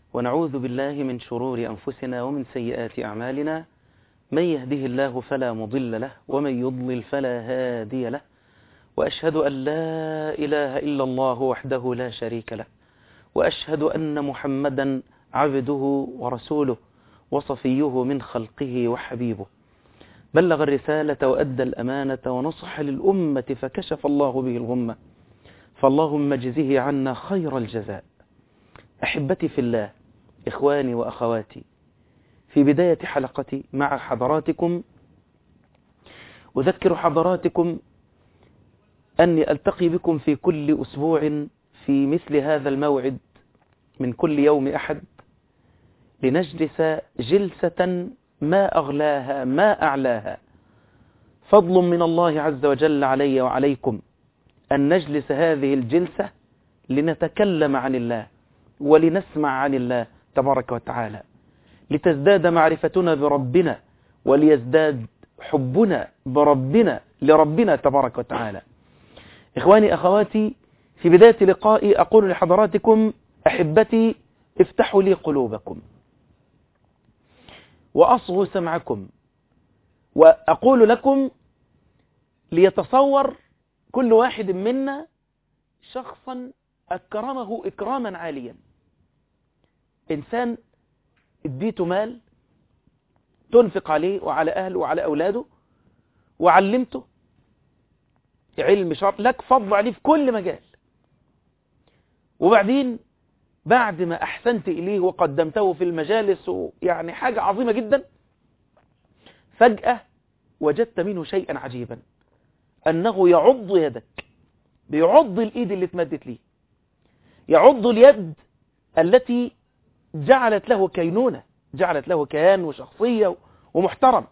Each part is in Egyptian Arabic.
ونعوذ بالله من شرور أنفسنا ومن سيئات أعمالنا من يهده الله فلا مضل له ومن يضلل فلا هادي له وأشهد أن لا إله إلا الله وحده لا شريك له وأشهد أن محمدا عبده ورسوله وصفيه من خلقه وحبيبه بلغ الرسالة وأدى الأمانة ونصح للأمة فكشف الله به الغمة فاللهم اجزه عنا خير الجزاء أحبتي في الله إخواني وأخواتي في بداية حلقتي مع حضراتكم أذكر حضراتكم أني ألتقي بكم في كل أسبوع في مثل هذا الموعد من كل يوم أحد لنجلس جلسة ما أغلاها ما أعلاها فضل من الله عز وجل علي وعليكم أن نجلس هذه الجلسة لنتكلم عن الله ولنسمع عن الله تبارك وتعالى لتزداد معرفتنا بربنا وليزداد حبنا بربنا لربنا تبارك وتعالى إخواني أخواتي في بداية لقائي أقول لحضراتكم أحبتي افتحوا لي قلوبكم وأصغوا سمعكم وأقول لكم ليتصور كل واحد منا شخصا أكرمه إكراما عاليا إنسان اديته مال تنفق عليه وعلى أهله وعلى أولاده وعلمته علم شرع لك فضل عليه في كل مجال وبعدين بعد ما أحسنت إليه وقدمته في المجالس يعني حاجة عظيمة جدا فجأة وجدت منه شيئا عجيبا أنه يعض يدك بيعض الإيد اللي اتمدت ليه يعض اليد التي جعلت له كينونة جعلت له كيان وشخصية ومحترم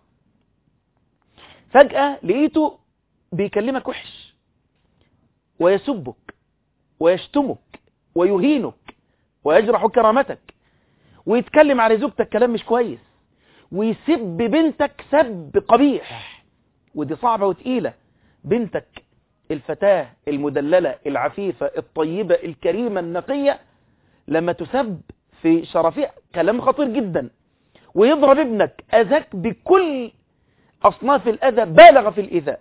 فجأة لقيته بيكلمك وحش ويسبك ويشتمك ويهينك ويجرح كرامتك ويتكلم على زوجتك كلام مش كويس ويسب بنتك سب قبيح ودي صعبة وتقيلة بنتك الفتاة المدللة العفيفة الطيبة الكريمة النقية لما تسب في شرفها كلام خطير جدا ويضرب ابنك أذاك بكل أصناف الأذى بالغ في الإيذاء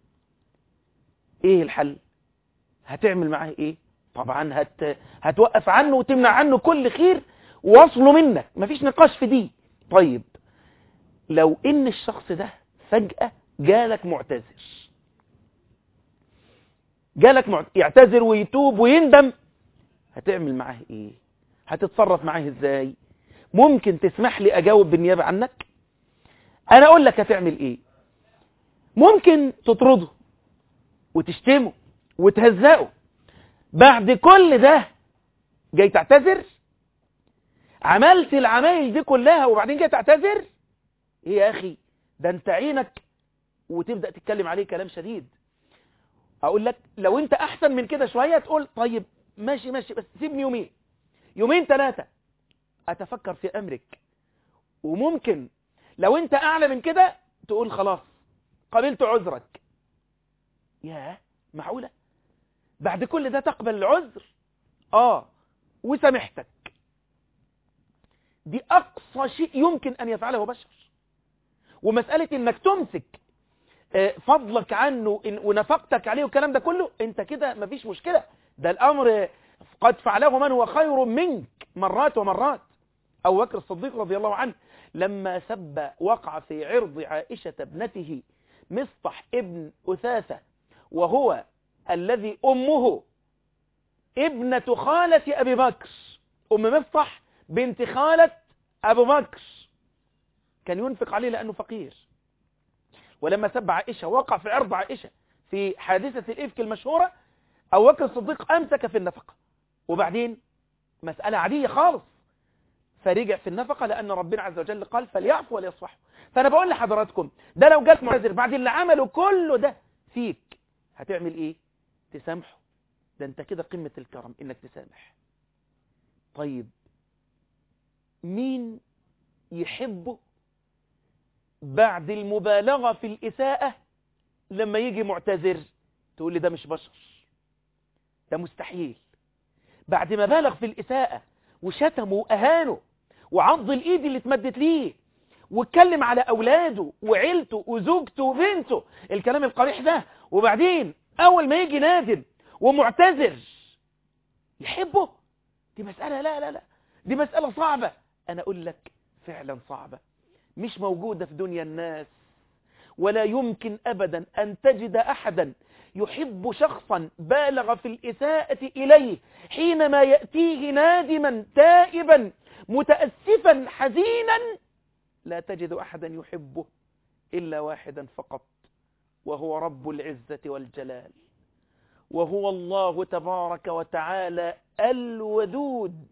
إيه الحل هتعمل معاه إيه طبعا هت... هتوقف عنه وتمنع عنه كل خير وصله منك مفيش نقاش في دي طيب لو ان الشخص ده فجأة جالك معتذر جالك معت... يعتذر ويتوب ويندم هتعمل معاه ايه هتتصرف معاه ازاي ممكن تسمح لي اجاوب بالنيابة عنك انا اقول لك هتعمل ايه ممكن تطرده وتشتمه وتهزقه بعد كل ده جاي تعتذر عملت العمايل دي كلها وبعدين جاي تعتذر ايه يا اخي ده انت عينك وتبدأ تتكلم عليه كلام شديد اقول لك لو انت احسن من كده شوية تقول طيب ماشي ماشي بس سيبني يومين يومين ثلاثة اتفكر في امرك وممكن لو انت اعلى من كده تقول خلاص قبلت عذرك ياه معقولة بعد كل ده تقبل العذر اه وسامحتك دي اقصى شيء يمكن ان يفعله بشر ومسألة انك تمسك فضلك عنه ونفقتك عليه والكلام ده كله انت كده مفيش مشكلة ده الامر قد فعله من هو خير منك مرات ومرات ابو بكر الصديق رضي الله عنه لما سب وقع في عرض عائشة ابنته مصطح ابن أثاثة وهو الذي أمه ابنة خالة أبي بكر أم مصطح بنت خالة أبو بكر كان ينفق عليه لأنه فقير ولما سب عائشة وقع في عرض عائشة في حادثة الإفك المشهورة أبو بكر الصديق أمسك في النفقة وبعدين مسألة عادية خالص فرجع في النفقة لأن ربنا عز وجل قال فليعفوا وليصفحوا فأنا بقول لحضراتكم ده لو جات معذر بعد اللي عمله كله ده فيك هتعمل إيه تسامحه ده انت كده قمة الكرم انك تسامح طيب مين يحبه بعد المبالغة في الإساءة لما يجي معتذر تقول لي ده مش بشر ده مستحيل بعد ما بالغ في الإساءة وشتمه وأهانه وعض الإيد اللي اتمدت ليه واتكلم على أولاده وعيلته وزوجته وبنته الكلام القريح ده وبعدين أول ما يجي نادم ومعتذر يحبه دي مسألة لا لا لا دي مسألة صعبة أنا أقول لك فعلا صعبة مش موجودة في دنيا الناس ولا يمكن أبدا أن تجد أحدا يحب شخصا بالغ في الإساءة إليه حينما يأتيه نادما تائبا متأسفا حزينا لا تجد أحدا يحبه إلا واحدا فقط وهو رب العزة والجلال وهو الله تبارك وتعالى الودود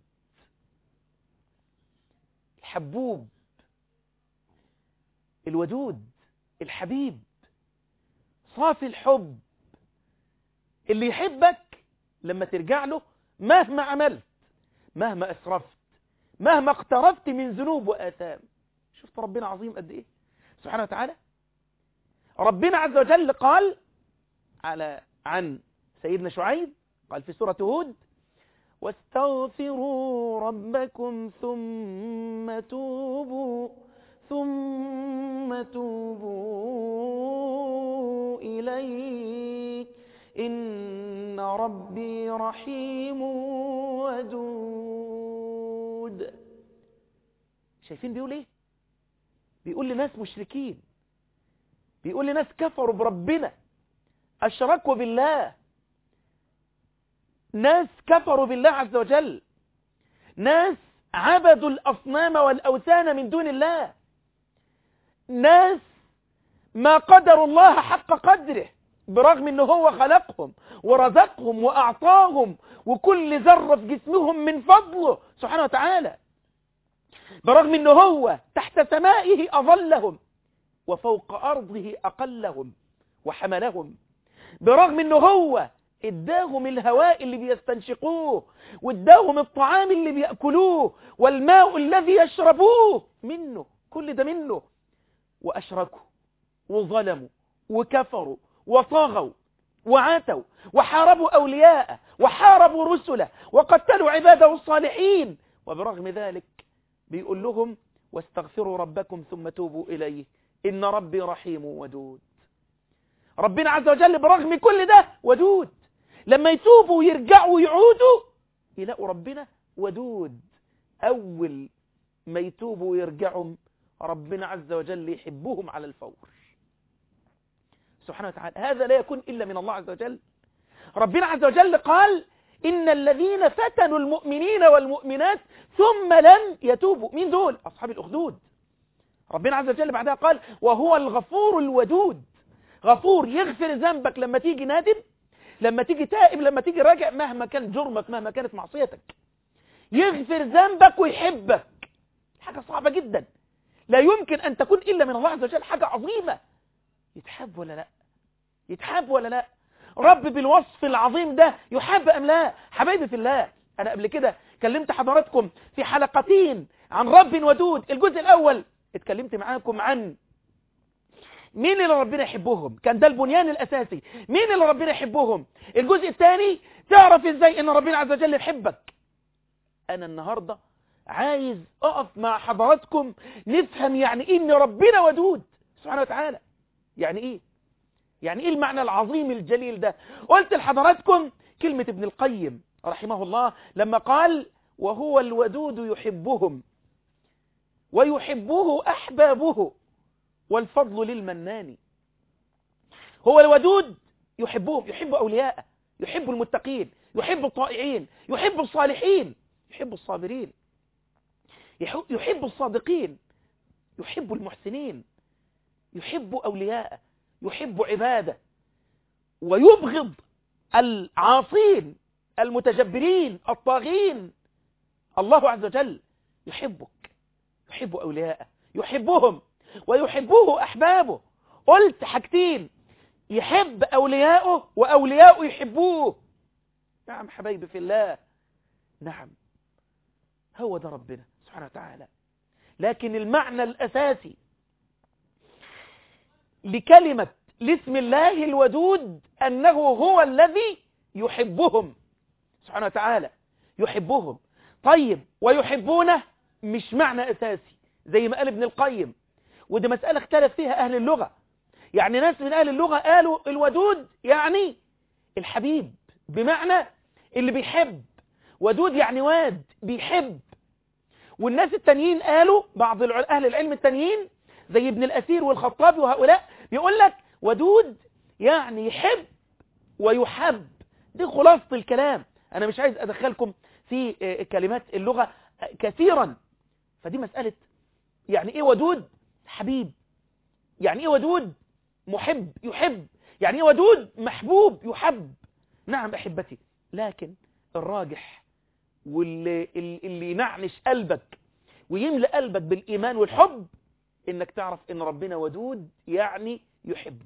الحبوب الودود الحبيب صافي الحب اللي يحبك لما ترجع له مهما عملت مهما أسرفت مهما اقترفت من ذنوب وآثام شفت ربنا عظيم قد إيه سبحانه وتعالى ربنا عز وجل قال على عن سيدنا شعيب قال في سورة هود واستغفروا ربكم ثم توبوا ثم توبوا إليه إن ربي رحيم ودود شايفين بيقول ايه بيقول لناس مشركين بيقول لناس كفروا بربنا أشركوا بالله ناس كفروا بالله عز وجل ناس عبدوا الأصنام والأوثان من دون الله ناس ما قدروا الله حق قدره برغم انه هو خلقهم ورزقهم وأعطاهم وكل ذرة في جسمهم من فضله سبحانه وتعالى برغم انه هو تحت سمائه أظلهم وفوق أرضه أقلهم وحملهم برغم انه هو اداهم الهواء اللي بيستنشقوه واداهم الطعام اللي بيأكلوه والماء الذي يشربوه منه كل ده منه وأشركوا وظلموا وكفروا وطاغوا وعاتوا وحاربوا أولياءه وحاربوا رسله وقتلوا عباده الصالحين وبرغم ذلك بيقول لهم واستغفروا ربكم ثم توبوا إليه إن ربي رحيم ودود ربنا عز وجل برغم كل ده ودود لما يتوبوا ويرجعوا ويعودوا يلاقوا ربنا ودود أول ما يتوبوا ويرجعوا ربنا عز وجل يحبهم على الفور سبحانه وتعالى هذا لا يكون إلا من الله عز وجل ربنا عز وجل قال إن الذين فتنوا المؤمنين والمؤمنات ثم لم يتوبوا مين دول أصحاب الأخدود ربنا عز وجل بعدها قال وهو الغفور الودود غفور يغفر ذنبك لما تيجي نادم لما تيجي تائب لما تيجي راجع مهما كان جرمك مهما كانت معصيتك يغفر ذنبك ويحبك حاجة صعبة جدا لا يمكن أن تكون إلا من الله عز وجل حاجة عظيمة يتحب ولا لا يتحب ولا لا رب بالوصف العظيم ده يحب أم لا حبايبي في الله أنا قبل كده كلمت حضراتكم في حلقتين عن رب ودود الجزء الأول اتكلمت معاكم عن مين اللي ربنا يحبهم كان ده البنيان الأساسي مين اللي ربنا يحبهم الجزء الثاني تعرف ازاي ان ربنا عز وجل يحبك انا النهاردة عايز اقف مع حضراتكم نفهم يعني ايه ان ربنا ودود سبحانه وتعالى يعني ايه يعني ايه المعنى العظيم الجليل ده قلت لحضراتكم كلمة ابن القيم رحمه الله لما قال وهو الودود يحبهم ويحبه أحبابه والفضل للمنان هو الودود يحبهم يحب أولياءه يحب المتقين يحب الطائعين يحب الصالحين يحب الصابرين يحب الصادقين يحب المحسنين يحب أولياءه يحب عباده ويبغض العاصين المتجبرين الطاغين الله عز وجل يحبك يحب أولياءه يحبهم ويحبوه أحبابه قلت حاجتين يحب أولياءه وأولياءه يحبوه نعم حبايبي في الله نعم هو ده ربنا سبحانه وتعالى لكن المعنى الأساسي لكلمة لاسم الله الودود أنه هو الذي يحبهم سبحانه وتعالى يحبهم طيب ويحبونه مش معنى أساسي زي ما قال ابن القيم ودي مسألة اختلف فيها أهل اللغة يعني ناس من أهل اللغة قالوا الودود يعني الحبيب بمعنى اللي بيحب ودود يعني واد بيحب والناس التانيين قالوا بعض أهل العلم التانيين زي ابن الأثير والخطابي وهؤلاء بيقول لك ودود يعني يحب ويحب دي خلاصة الكلام أنا مش عايز أدخلكم في كلمات اللغة كثيرا فدي مسألة يعني إيه ودود حبيب يعني إيه ودود محب يحب يعني إيه ودود محبوب يحب نعم أحبتي لكن الراجح واللي اللي ينعنش قلبك ويملأ قلبك بالإيمان والحب إنك تعرف إن ربنا ودود يعني يحب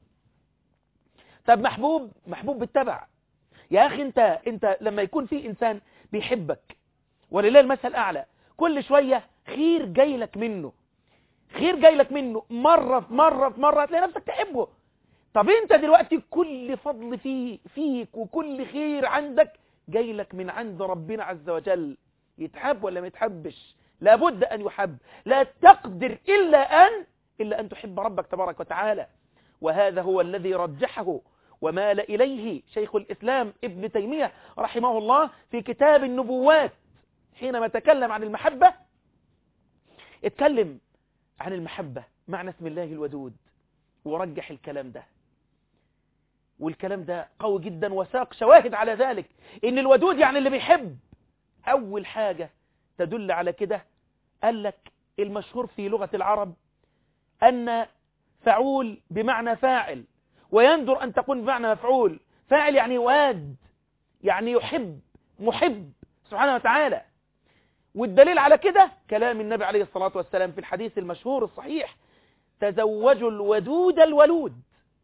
طب محبوب محبوب بالتبع يا أخي أنت, أنت لما يكون في إنسان بيحبك ولله المثل أعلى كل شوية خير جاي لك منه خير جاي لك منه مرة في مرة في مرة هتلاقي نفسك تحبه طب انت دلوقتي كل فضل فيه فيك وكل خير عندك جاي لك من عند ربنا عز وجل يتحب ولا ما يتحبش لابد أن يحب لا تقدر إلا أن إلا أن تحب ربك تبارك وتعالى وهذا هو الذي رجحه ومال إليه شيخ الإسلام ابن تيمية رحمه الله في كتاب النبوات حينما تكلم عن المحبة اتكلم عن المحبة معنى اسم الله الودود ورجح الكلام ده والكلام ده قوي جدا وساق شواهد على ذلك ان الودود يعني اللي بيحب اول حاجة تدل على كده قال لك المشهور في لغة العرب ان فعول بمعنى فاعل ويندر ان تكون بمعنى مفعول فاعل يعني واد يعني يحب محب سبحانه وتعالى والدليل على كده كلام النبي عليه الصلاة والسلام في الحديث المشهور الصحيح تزوجوا الودود الولود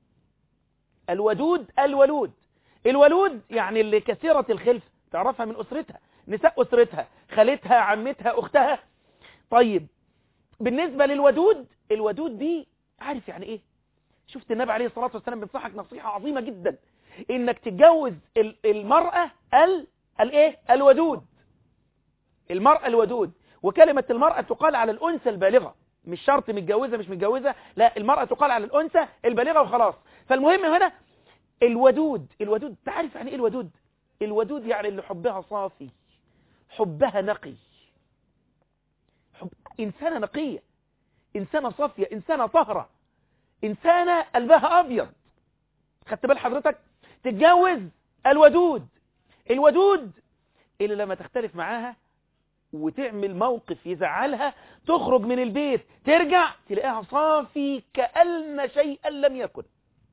الودود الولود الولود يعني اللي كثيرة الخلف تعرفها من أسرتها نساء أسرتها خالتها عمتها أختها طيب بالنسبة للودود الودود دي عارف يعني إيه شفت النبي عليه الصلاة والسلام بينصحك نصيحة عظيمة جدا إنك تتجوز المرأة ال الايه الودود المرأة الودود وكلمة المرأة تقال على الأنثى البالغة مش شرط متجوزة مش متجوزة لا المرأة تقال على الأنثى البالغة وخلاص فالمهم هنا الودود الودود تعرف يعني ايه الودود الودود يعني اللي حبها صافي حبها نقي حب إنسانة نقية إنسانة صافية إنسانة طهرة إنسانة قلبها أبيض خدت بال حضرتك تتجوز الودود الودود اللي لما تختلف معاها وتعمل موقف يزعلها تخرج من البيت ترجع تلاقيها صافي كأن شيئا لم يكن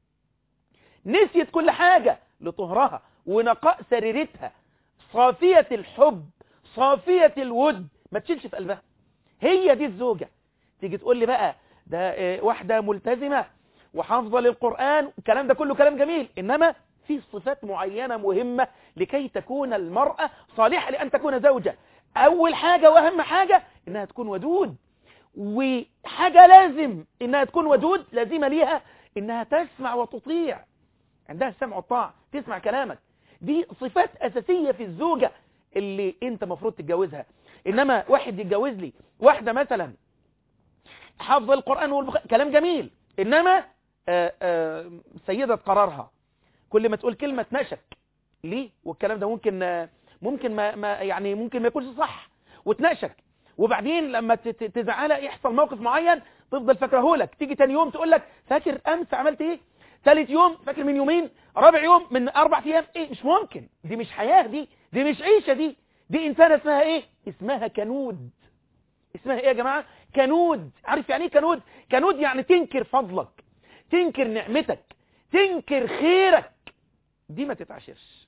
نسيت كل حاجة لطهرها ونقاء سريرتها صافية الحب صافية الود ما تشيلش في قلبها هي دي الزوجة تيجي تقول لي بقى ده واحدة ملتزمة وحافظة للقرآن الكلام ده كله كلام جميل إنما في صفات معينة مهمة لكي تكون المرأة صالحة لأن تكون زوجة أول حاجة وأهم حاجة إنها تكون ودود وحاجة لازم إنها تكون ودود لازمة ليها إنها تسمع وتطيع عندها السمع والطاعة تسمع كلامك دي صفات أساسية في الزوجة اللي انت مفروض تتجوزها انما واحد يتجوز لي واحدة مثلا حافظ القرآن والبخاري كلام جميل انما آآ آآ سيدة قرارها كل ما تقول كلمة تنشك ليه والكلام ده ممكن ممكن ما, ما يعني ممكن ما يكونش صح وتناقشك وبعدين لما تزعلها يحصل موقف معين تفضل فاكره لك تيجي تاني يوم تقول لك فاكر امس عملت ايه ثالث يوم فاكر من يومين رابع يوم من اربع ايام ايه مش ممكن دي مش حياة دي دي مش عيشة دي دي انسانة اسمها ايه اسمها كنود اسمها ايه يا جماعة كنود عارف يعني ايه كنود كنود يعني تنكر فضلك تنكر نعمتك تنكر خيرك دي ما تتعاشرش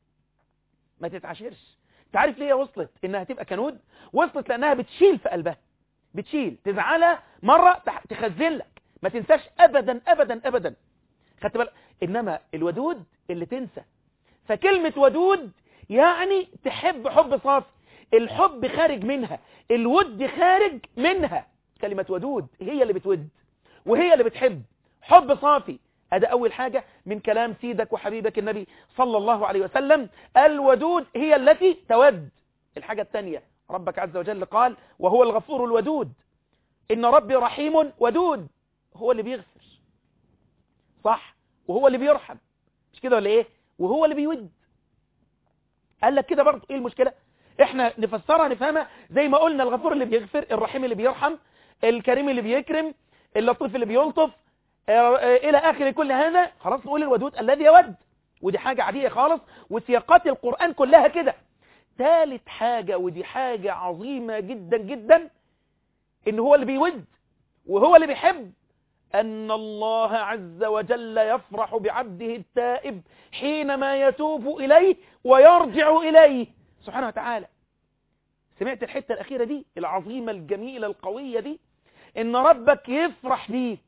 ما تتعاشرش تعرف ليه وصلت انها تبقى كنود وصلت لانها بتشيل في قلبها بتشيل تزعلها مرة تخزن لك ما تنساش ابدا ابدا ابدا خدت بالك انما الودود اللي تنسى فكلمة ودود يعني تحب حب صافي الحب خارج منها الود خارج منها كلمة ودود هي اللي بتود وهي اللي بتحب حب صافي هذا أول حاجة من كلام سيدك وحبيبك النبي صلى الله عليه وسلم الودود هي التي تود الحاجة الثانية ربك عز وجل قال وهو الغفور الودود إن ربي رحيم ودود هو اللي بيغفر صح وهو اللي بيرحم مش كده ولا ايه وهو اللي بيود قال لك كده برضه ايه المشكلة احنا نفسرها نفهمها زي ما قلنا الغفور اللي بيغفر الرحيم اللي بيرحم الكريم اللي بيكرم اللطيف اللي بيلطف الى اخر كل هذا خلاص نقول الودود الذي يود ودي حاجة عادية خالص وسياقات القرآن كلها كده ثالث حاجة ودي حاجة عظيمة جدا جدا ان هو اللي بيود وهو اللي بيحب أن الله عز وجل يفرح بعبده التائب حينما يتوب إليه ويرجع إليه سبحانه وتعالى سمعت الحتة الأخيرة دي العظيمة الجميلة القوية دي إن ربك يفرح بيك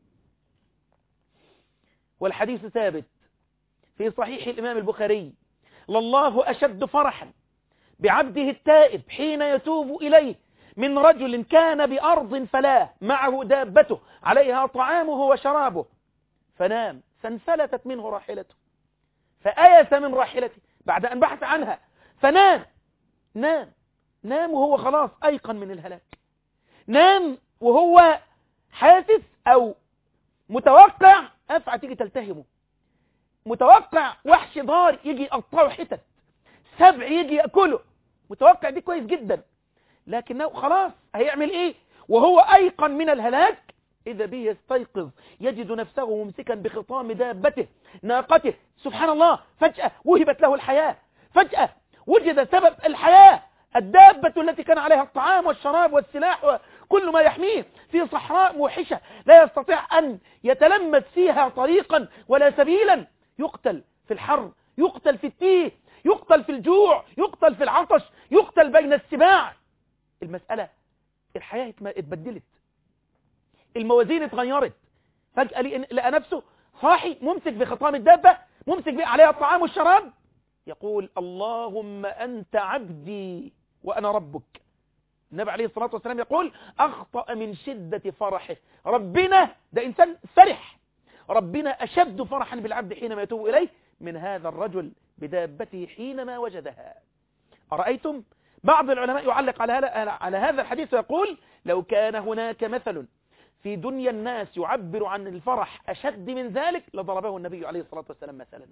والحديث ثابت في صحيح الإمام البخاري لله أشد فرحا بعبده التائب حين يتوب إليه من رجل كان بأرض فلاه معه دابته عليها طعامه وشرابه فنام فانفلتت منه راحلته فأيس من راحلته بعد أن بحث عنها فنام نام نام وهو خلاص أيقن من الهلاك نام وهو حاسس أو متوقع أفعى تيجي تلتهمه متوقع وحش ضار يجي يقطعه حتت سبع يجي يأكله متوقع دي كويس جدا لكنه خلاص هيعمل ايه وهو ايقن من الهلاك اذا به يستيقظ يجد نفسه ممسكا بخطام دابته ناقته سبحان الله فجأة وهبت له الحياة فجأة وجد سبب الحياة الدابة التي كان عليها الطعام والشراب والسلاح وكل ما يحميه في صحراء موحشة لا يستطيع أن يتلمس فيها طريقا ولا سبيلا يقتل في الحر يقتل في التيه يقتل في الجوع يقتل في العطش يقتل بين السباع المسألة الحياة اتبدلت الموازين اتغيرت فجأة لقى نفسه صاحي ممسك بخطام الدابة ممسك عليها الطعام والشراب يقول اللهم أنت عبدي وأنا ربك النبي عليه الصلاة والسلام يقول أخطأ من شدة فرحه ربنا ده إنسان فرح ربنا أشد فرحا بالعبد حينما يتوب إليه من هذا الرجل بدابته حينما وجدها أرأيتم بعض العلماء يعلق على هذا على هذا الحديث ويقول لو كان هناك مثل في دنيا الناس يعبر عن الفرح أشد من ذلك لضربه النبي عليه الصلاة والسلام مثلا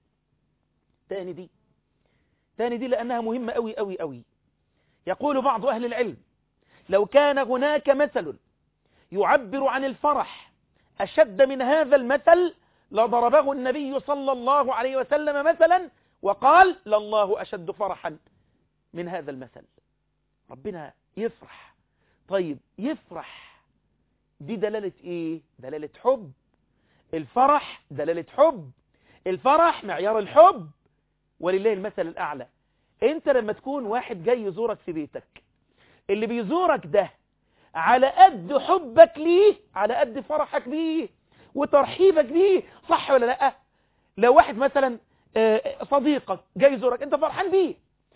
تاني دي تاني دي لأنها مهمة أوي أوي أوي يقول بعض أهل العلم لو كان هناك مثل يعبر عن الفرح أشد من هذا المثل لضربه النبي صلى الله عليه وسلم مثلا وقال لله أشد فرحا من هذا المثل ربنا يفرح طيب يفرح دي دلالة ايه دلالة حب الفرح دلالة حب الفرح معيار الحب ولله المثل الأعلى انت لما تكون واحد جاي يزورك في بيتك اللي بيزورك ده على قد حبك ليه على قد فرحك بيه وترحيبك بيه صح ولا لا لو واحد مثلا صديقك جاي يزورك انت فرحان بيه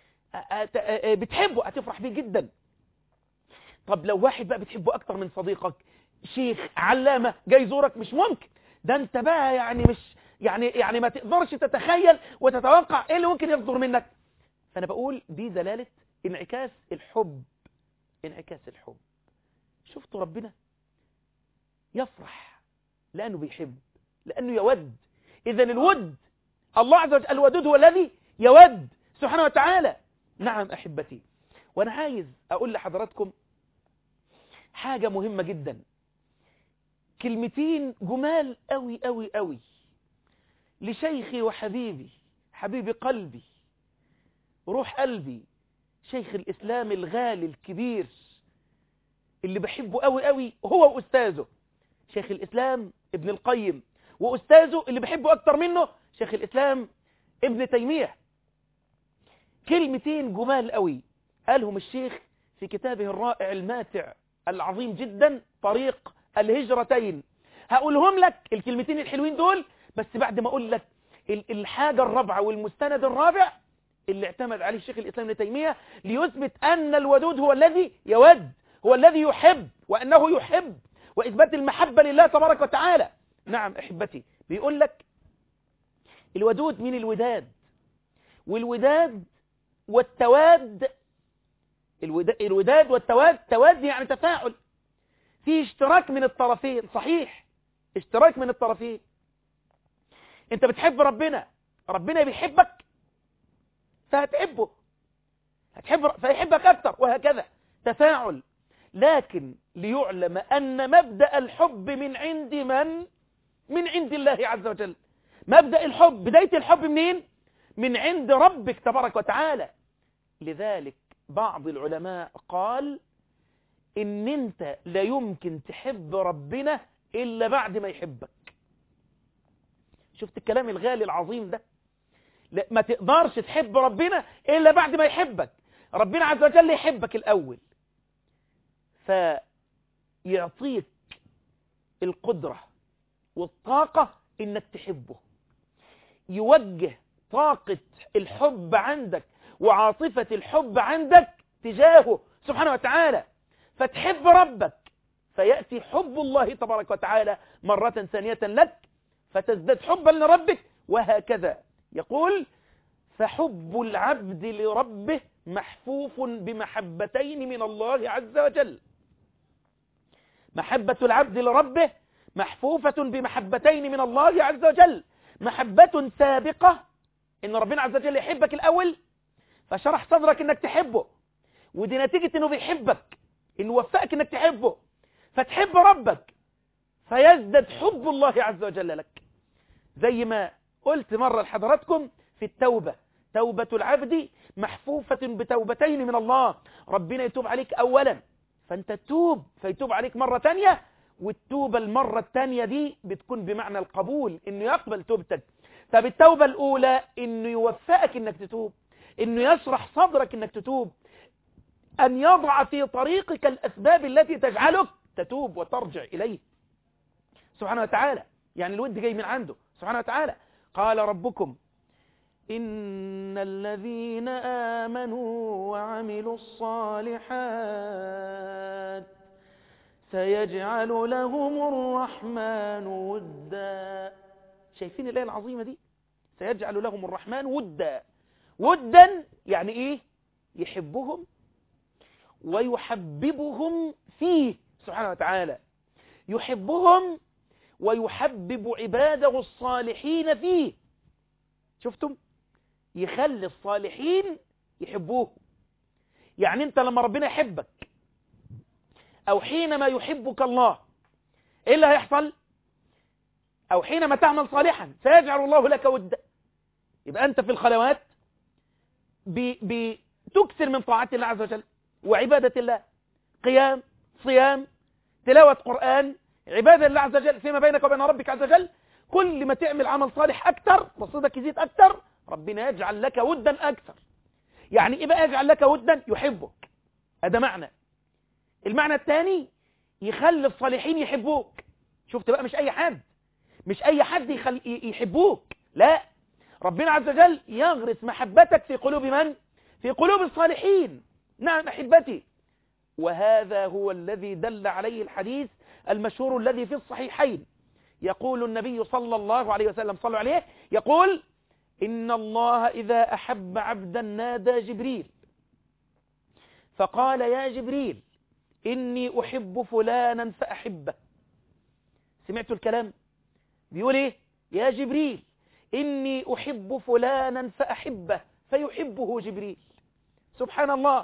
بتحبه هتفرح بيه جدا طب لو واحد بقى بتحبه اكتر من صديقك شيخ علامة جاي يزورك مش ممكن ده انت بقى يعني مش يعني يعني ما تقدرش تتخيل وتتوقع ايه اللي ممكن يصدر منك فانا بقول دي دلالة انعكاس الحب انعكاس الحب شفتوا ربنا يفرح لانه بيحب لانه يود اذا الود الله عز وجل الودود هو الذي يود سبحانه وتعالى نعم أحبتي وأنا عايز أقول لحضراتكم حاجة مهمة جدا كلمتين جمال أوي أوي أوي لشيخي وحبيبي حبيب قلبي روح قلبي شيخ الإسلام الغالي الكبير اللي بحبه أوي أوي هو وأستاذه شيخ الإسلام ابن القيم وأستاذه اللي بحبه أكتر منه شيخ الإسلام ابن تيمية كلمتين جمال قوي قالهم الشيخ في كتابه الرائع الماتع العظيم جدا طريق الهجرتين هقولهم لك الكلمتين الحلوين دول بس بعد ما اقول لك الحاجة الرابعة والمستند الرابع اللي اعتمد عليه الشيخ الإسلام ابن تيمية ليثبت أن الودود هو الذي يود هو الذي يحب وأنه يحب وإثبات المحبة لله تبارك وتعالى نعم أحبتي بيقول لك الودود من الوداد والوداد والتواد الودا- الوداد والتواد تواد يعني تفاعل في اشتراك من الطرفين صحيح اشتراك من الطرفين انت بتحب ربنا ربنا بيحبك فهتحبه هتحب فيحبك اكتر وهكذا تفاعل لكن ليعلم ان مبدأ الحب من عند من من عند الله عز وجل مبدأ الحب بداية الحب منين من عند ربك تبارك وتعالى لذلك بعض العلماء قال ان انت لا يمكن تحب ربنا الا بعد ما يحبك شفت الكلام الغالي العظيم ده لا ما تقدرش تحب ربنا الا بعد ما يحبك ربنا عز وجل يحبك الاول فيعطيك القدرة والطاقة انك تحبه يوجه طاقة الحب عندك وعاطفة الحب عندك تجاهه سبحانه وتعالى فتحب ربك فيأتي حب الله تبارك وتعالى مرة ثانية لك فتزداد حبا لربك وهكذا يقول فحب العبد لربه محفوف بمحبتين من الله عز وجل محبة العبد لربه محفوفة بمحبتين من الله عز وجل محبة سابقة ان ربنا عز وجل يحبك الاول فشرح صدرك انك تحبه ودي نتيجة انه بيحبك انه وفقك انك تحبه فتحب ربك فيزداد حب الله عز وجل لك زي ما قلت مرة لحضراتكم في التوبة توبة العبد محفوفة بتوبتين من الله ربنا يتوب عليك أولا فأنت تتوب فيتوب عليك مرة تانية والتوبة المرة التانية دي بتكون بمعنى القبول إنه يقبل توبتك طب التوبة الأولى إنه يوفقك إنك تتوب إنه يشرح صدرك إنك تتوب أن يضع في طريقك الأسباب التي تجعلك تتوب وترجع إليه سبحانه وتعالى يعني الود جاي من عنده سبحانه وتعالى قال ربكم إن الذين آمنوا وعملوا الصالحات سيجعل لهم الرحمن ودا شايفين الآية العظيمة دي سيجعل لهم الرحمن ودا ودا يعني إيه يحبهم ويحببهم فيه سبحانه وتعالى يحبهم ويحبب عباده الصالحين فيه شفتم يخلي الصالحين يحبوه يعني انت لما ربنا يحبك او حينما يحبك الله ايه اللي هيحصل او حينما تعمل صالحا سيجعل الله لك ودا يبقى انت في الخلوات بتكثر من طاعة الله عز وجل وعبادة الله قيام صيام تلاوة قرآن عبادة الله عز وجل فيما بينك وبين ربك عز وجل كل ما تعمل عمل صالح أكثر رصيدك يزيد أكثر ربنا يجعل لك ودا أكثر يعني إيه بقى يجعل لك ودا يحبك هذا معنى المعنى الثاني يخلي الصالحين يحبوك شفت بقى مش أي حد مش أي حد يخل... يحبوك لا ربنا عز وجل يغرس محبتك في قلوب من؟ في قلوب الصالحين نعم أحبتي وهذا هو الذي دل عليه الحديث المشهور الذي في الصحيحين يقول النبي صلى الله عليه وسلم صلوا عليه يقول إن الله إذا أحب عبدا نادى جبريل فقال يا جبريل إني أحب فلانا فأحبه سمعتوا الكلام بيقول إيه يا جبريل إني أحب فلانا فأحبه فيحبه جبريل سبحان الله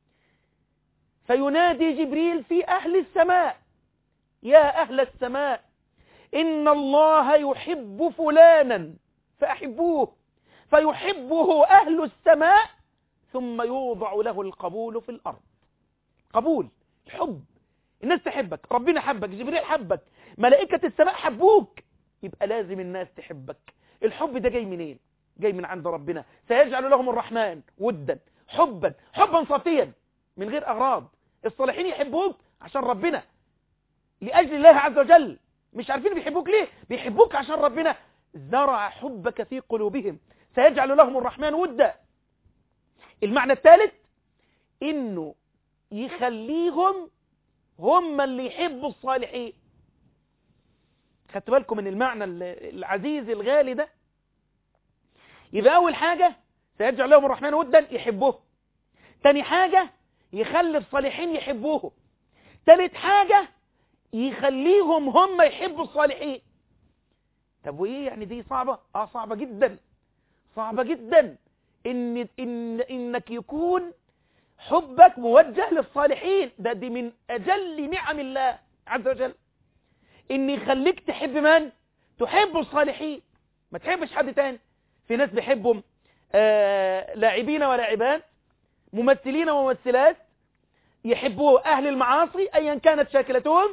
فينادي جبريل في أهل السماء يا أهل السماء إن الله يحب فلانا فأحبوه فيحبه أهل السماء ثم يوضع له القبول في الأرض قبول الحب الناس تحبك ربنا حبك جبريل حبك ملائكة السماء حبوك يبقى لازم الناس تحبك الحب ده جاي منين جاي من عند ربنا سيجعل لهم الرحمن ودا حبا حبا صافيا من غير أغراض الصالحين يحبوك عشان ربنا لأجل الله عز وجل مش عارفين بيحبوك ليه بيحبوك عشان ربنا زرع حبك في قلوبهم سيجعل لهم الرحمن ودا المعنى الثالث انه يخليهم هم اللي يحبوا الصالحين خدت بالكم من المعنى العزيز الغالي ده يبقى اول حاجة سيجعل لهم الرحمن ودا يحبوه تاني حاجة يخلي الصالحين يحبوهم تالت حاجة يخليهم هم يحبوا الصالحين طب وايه يعني دي صعبة اه صعبة جدا صعبة جدا ان, إن انك يكون حبك موجه للصالحين ده دي من اجل نعم الله عز وجل ان يخليك تحب من تحب الصالحين ما تحبش حد تاني في ناس بيحبهم آه لاعبين ولاعبات ممثلين وممثلات يحبوه اهل المعاصي ايا كانت شاكلتهم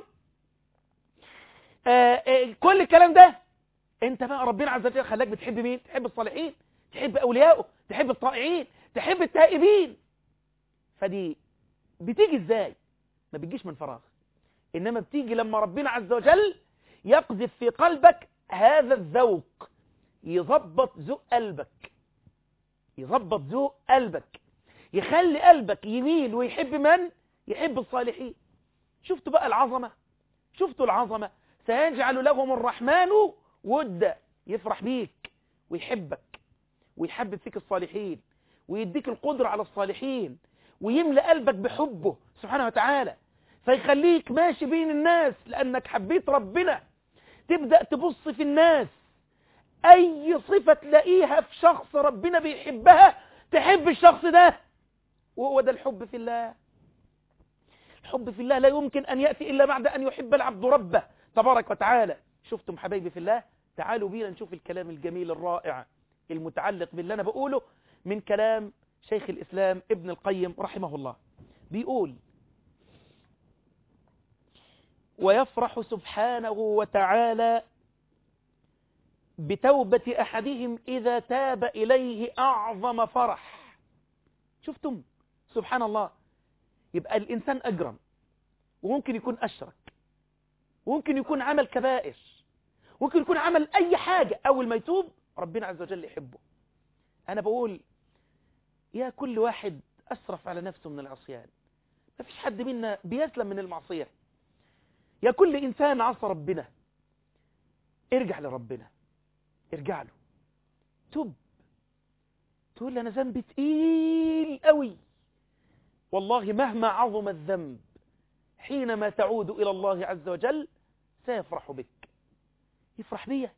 آه آه كل الكلام ده انت بقى ربنا عز وجل خلاك بتحب مين تحب الصالحين تحب اولياءه تحب الطائعين تحب التائبين فدي بتيجي ازاي ما بتجيش من فراغ انما بتيجي لما ربنا عز وجل يقذف في قلبك هذا الذوق يظبط ذوق قلبك يظبط ذوق قلبك يخلي قلبك يميل ويحب من يحب الصالحين شفتوا بقى العظمة شفتوا العظمة سيجعل لهم الرحمن ودا يفرح بيك ويحبك ويحبب فيك الصالحين ويديك القدرة على الصالحين ويملأ قلبك بحبه سبحانه وتعالى فيخليك ماشي بين الناس لأنك حبيت ربنا تبدأ تبص في الناس أي صفة تلاقيها في شخص ربنا بيحبها تحب الشخص ده وهو ده الحب في الله الحب في الله لا يمكن أن يأتي إلا بعد أن يحب العبد ربه تبارك وتعالى شفتم حبايبي في الله تعالوا بينا نشوف الكلام الجميل الرائع المتعلق باللي أنا بقوله من كلام شيخ الإسلام ابن القيم رحمه الله بيقول ويفرح سبحانه وتعالى بتوبة أحدهم إذا تاب إليه أعظم فرح شفتم سبحان الله يبقى الإنسان أجرم وممكن يكون أشرك وممكن يكون عمل كبائر ممكن يكون عمل أي حاجة أول ما يتوب ربنا عز وجل يحبه أنا بقول يا كل واحد أسرف على نفسه من العصيان ما فيش حد منا بيسلم من المعصية يا كل إنسان عصى ربنا ارجع لربنا ارجع له تب تقول أنا ذنبي تقيل قوي والله مهما عظم الذنب حينما تعود إلى الله عز وجل سيفرح بك يفرح بيا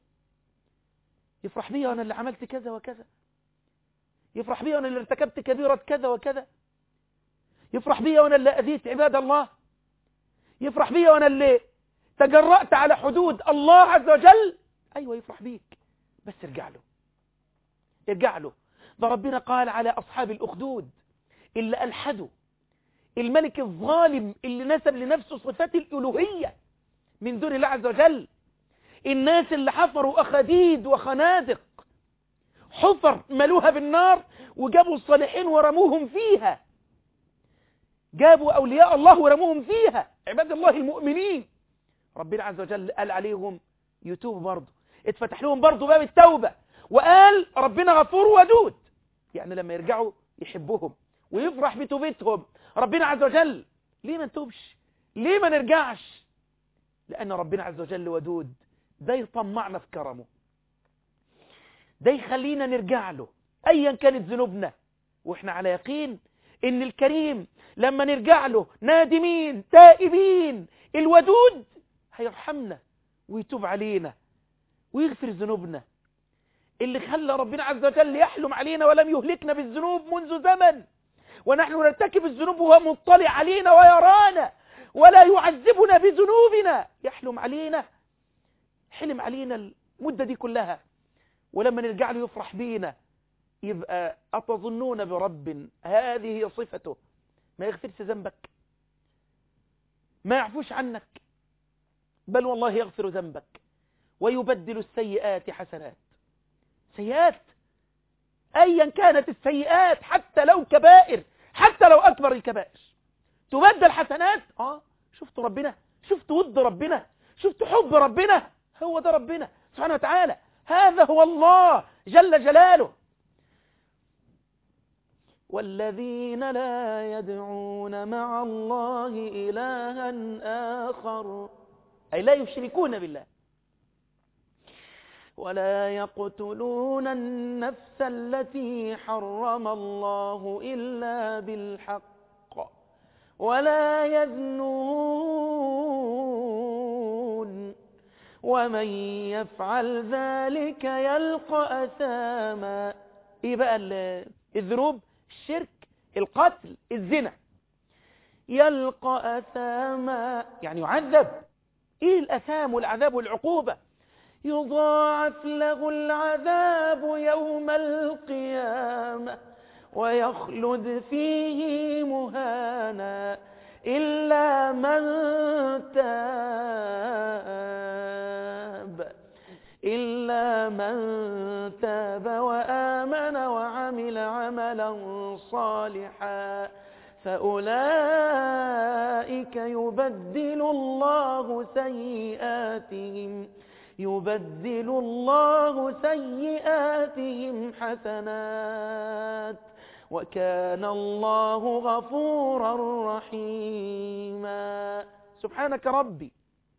يفرح بيا وأنا اللي عملت كذا وكذا يفرح بيا وأنا اللي ارتكبت كبيرة كذا وكذا يفرح بيا وأنا اللي أذيت عباد الله يفرح بيا وأنا اللي تجرأت على حدود الله عز وجل أيوة يفرح بيك بس ارجع له ارجع له ده ربنا قال على أصحاب الأخدود اللي ألحدوا الملك الظالم اللي نسب لنفسه صفات الألوهية من دون الله عز وجل الناس اللي حفروا أخديد وخنادق حفر ملوها بالنار وجابوا الصالحين ورموهم فيها جابوا أولياء الله ورموهم فيها عباد الله المؤمنين ربنا عز وجل قال عليهم يتوب برضه اتفتح لهم برضه باب التوبة وقال ربنا غفور ودود يعني لما يرجعوا يحبهم ويفرح بتوبتهم ربنا عز وجل ليه ما نتوبش ليه ما نرجعش لأن ربنا عز وجل ودود ده يطمعنا في كرمه ده يخلينا نرجع له أيا كانت ذنوبنا وإحنا على يقين إن الكريم لما نرجع له نادمين تائبين الودود هيرحمنا ويتوب علينا ويغفر ذنوبنا اللي خلى ربنا عز وجل يحلم علينا ولم يهلكنا بالذنوب منذ زمن ونحن نرتكب الذنوب وهو مطلع علينا ويرانا ولا يعذبنا بذنوبنا يحلم علينا حلم علينا المدة دي كلها ولما نرجع له يفرح بينا يبقى أتظنون برب هذه هي صفته ما يغفرش ذنبك ما يعفوش عنك بل والله يغفر ذنبك ويبدل السيئات حسنات سيئات أيا كانت السيئات حتى لو كبائر حتى لو أكبر الكبائر تبدل حسنات آه شفت ربنا شفت ود ربنا شفت حب ربنا هو ده ربنا سبحانه وتعالى هذا هو الله جل جلاله والذين لا يدعون مع الله إلها آخر أي لا يشركون بالله ولا يقتلون النفس التي حرم الله إلا بالحق ولا يزنون ومن يفعل ذلك يلقى أثاما ايه بقى الذنوب الشرك القتل الزنا يلقى أثاما يعني يعذب ايه الأثام والعذاب والعقوبة يضاعف له العذاب يوم القيامة ويخلد فيه مهانا إلا من تاب إلا من تاب وآمن وعمل عملا صالحا فأولئك يبدل الله سيئاتهم يبدل الله سيئاتهم حسنات وكان الله غفورا رحيما سبحانك ربي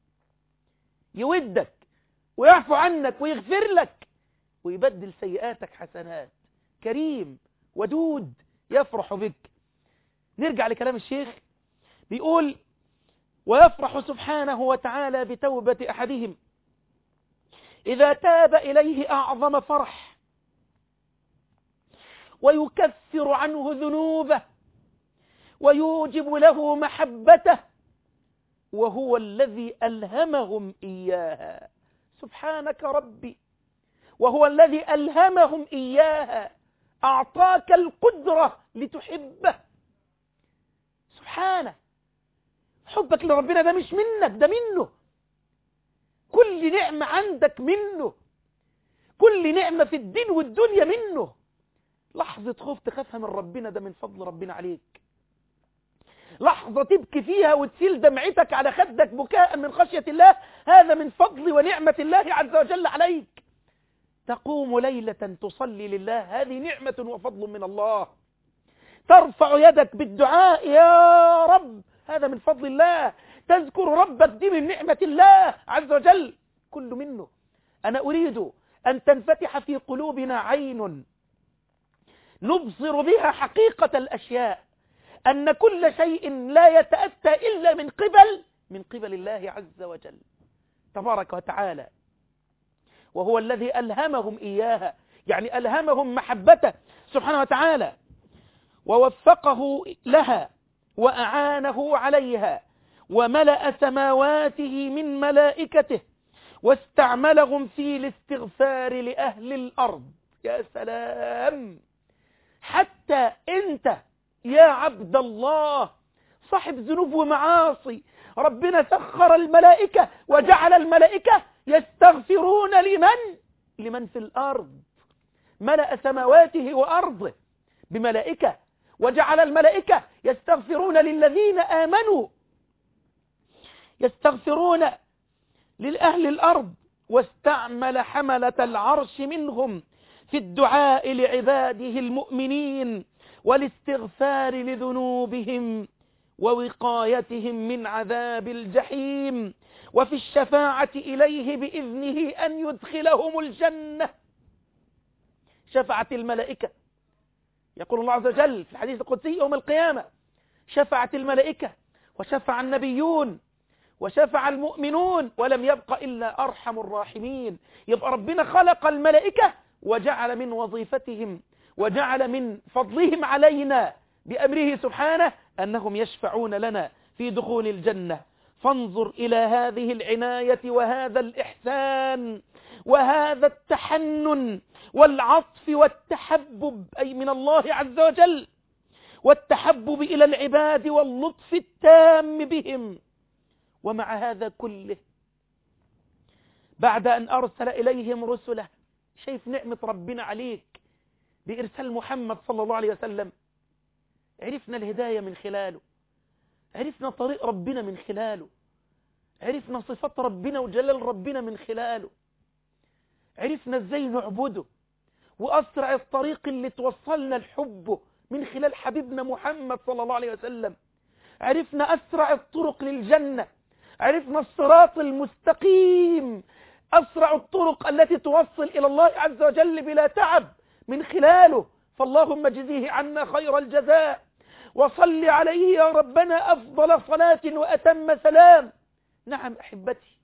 يودك ويعفو عنك ويغفر لك ويبدل سيئاتك حسنات كريم ودود يفرح بك نرجع لكلام الشيخ بيقول ويفرح سبحانه وتعالى بتوبة أحدهم إذا تاب إليه أعظم فرح ويكفر عنه ذنوبه ويوجب له محبته وهو الذي ألهمهم إياها سبحانك ربي وهو الذي ألهمهم إياها أعطاك القدرة لتحبه سبحانه حبك لربنا ده مش منك ده منه كل نعمة عندك منه كل نعمة في الدين والدنيا منه لحظة خوف تخافها من ربنا ده من فضل ربنا عليك لحظة تبكي فيها وتسيل دمعتك على خدك بكاء من خشية الله هذا من فضل ونعمة الله عز وجل عليك تقوم ليلة تصلي لله هذه نعمة وفضل من الله ترفع يدك بالدعاء يا رب هذا من فضل الله تذكر ربك دي من نعمة الله عز وجل كل منه أنا أريد أن تنفتح في قلوبنا عين نبصر بها حقيقة الأشياء أن كل شيء لا يتأتى إلا من قبل من قبل الله عز وجل تبارك وتعالى وهو الذي ألهمهم إياها يعني ألهمهم محبته سبحانه وتعالى ووفقه لها وأعانه عليها وملأ سماواته من ملائكته واستعملهم في الاستغفار لأهل الأرض يا سلام حتى أنت يا عبد الله صاحب ذنوب ومعاصي ربنا سخر الملائكة وجعل الملائكة يستغفرون لمن لمن في الأرض ملأ سماواته وأرضه بملائكة وجعل الملائكة يستغفرون للذين آمنوا يستغفرون للأهل الأرض واستعمل حملة العرش منهم في الدعاء لعباده المؤمنين والاستغفار لذنوبهم ووقايتهم من عذاب الجحيم وفي الشفاعة إليه بإذنه أن يدخلهم الجنة شفعت الملائكة يقول الله عز وجل في الحديث القدسي يوم القيامة شفعت الملائكة وشفع النبيون وشفع المؤمنون ولم يبق إلا أرحم الراحمين يبقى ربنا خلق الملائكة وجعل من وظيفتهم وجعل من فضلهم علينا بأمره سبحانه أنهم يشفعون لنا في دخول الجنة فانظر إلى هذه العناية وهذا الإحسان وهذا التحنن والعطف والتحبب أي من الله عز وجل والتحبب إلى العباد واللطف التام بهم ومع هذا كله بعد أن أرسل إليهم رسله شايف نعمة ربنا عليك بإرسال محمد صلى الله عليه وسلم عرفنا الهداية من خلاله عرفنا طريق ربنا من خلاله عرفنا صفات ربنا وجلال ربنا من خلاله عرفنا ازاي نعبده وأسرع الطريق اللي توصلنا لحبه من خلال حبيبنا محمد صلى الله عليه وسلم عرفنا أسرع الطرق للجنة عرفنا الصراط المستقيم أسرع الطرق التي توصل إلى الله عز وجل بلا تعب من خلاله فاللهم جزيه عنا خير الجزاء وصل عليه يا ربنا أفضل صلاة وأتم سلام نعم أحبتي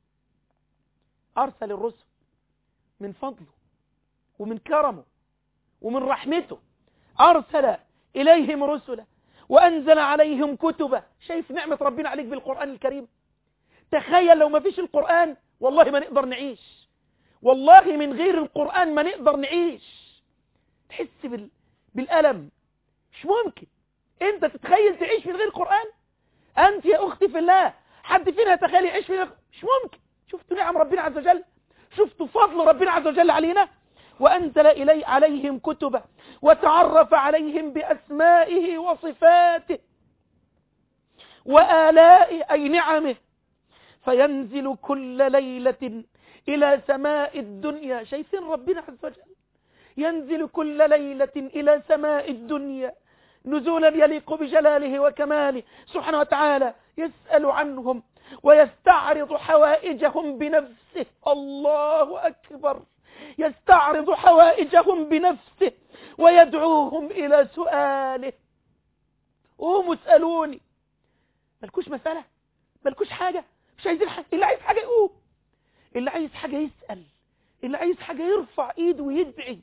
أرسل الرسل من فضله ومن كرمه ومن رحمته أرسل إليهم رسلا وأنزل عليهم كتبه شايف نعمة ربنا عليك بالقرآن الكريم تخيل لو ما فيش القرآن والله ما نقدر نعيش والله من غير القرآن ما نقدر نعيش تحس بال... بالألم مش ممكن انت تتخيل تعيش من غير القرآن انت يا اختي في الله حد فينا يتخيل يعيش من غير مش ممكن شفتوا نعم ربنا عز وجل شفتوا فضل ربنا عز وجل علينا وأنزل إلي عليهم كتبه وتعرف عليهم بأسمائه وصفاته وآلائه أي نعمه فينزل كل ليلة إلى سماء الدنيا شايفين ربنا عز وجل ينزل كل ليلة إلى سماء الدنيا نزولا يليق بجلاله وكماله سبحانه وتعالى يسأل عنهم ويستعرض حوائجهم بنفسه الله أكبر يستعرض حوائجهم بنفسه ويدعوهم إلى سؤاله قوموا اسألوني ملكوش مسألة ملكوش حاجة مش عايزين حاجة اللي عايز حاجة يقوم اللي عايز حاجة يسأل اللي عايز حاجة يرفع ايده ويدعي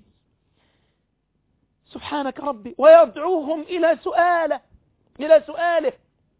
سبحانك ربي ويدعوهم إلى سؤاله إلى سؤاله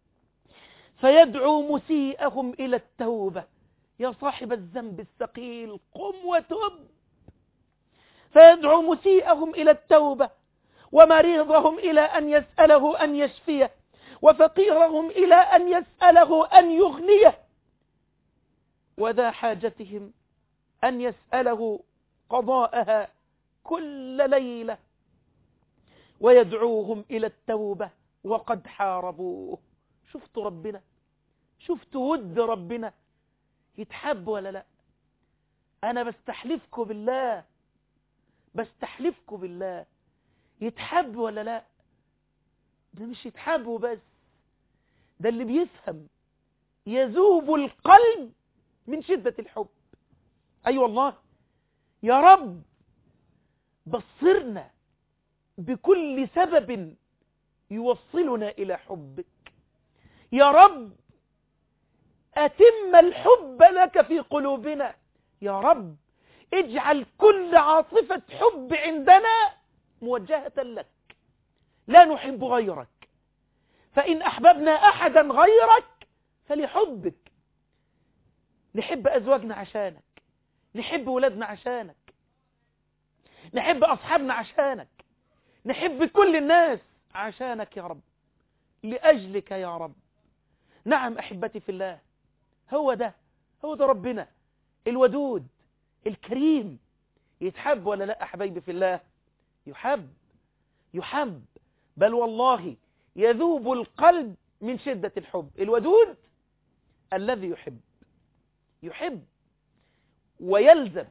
فيدعو مسيئهم إلى التوبة يا صاحب الذنب الثقيل قم وتب فيدعو مسيئهم إلى التوبة ومريضهم إلى أن يسأله أن يشفيه وفقيرهم إلى أن يسأله أن يغنيه وذا حاجتهم أن يسأله قضاءها كل ليلة ويدعوهم إلى التوبة وقد حاربوه شفتوا ربنا شفتوا ود ربنا يتحب ولا لا أنا بستحلفكم بالله بستحلفكم بالله يتحب ولا لا ده مش يتحب وبس ده اللي بيفهم يذوب القلب من شدة الحب أي أيوة والله يا رب بصرنا بكل سبب يوصلنا إلى حبك يا رب أتم الحب لك في قلوبنا يا رب اجعل كل عاصفة حب عندنا موجهة لك لا نحب غيرك فإن أحببنا أحدا غيرك فلحبك نحب أزواجنا عشانك نحب ولادنا عشانك نحب أصحابنا عشانك نحب كل الناس عشانك يا رب لأجلك يا رب نعم أحبتي في الله هو ده هو ده ربنا الودود الكريم يتحب ولا لا حبايبي في الله يحب يحب بل والله يذوب القلب من شدة الحب الودود الذي يحب يحب ويلزم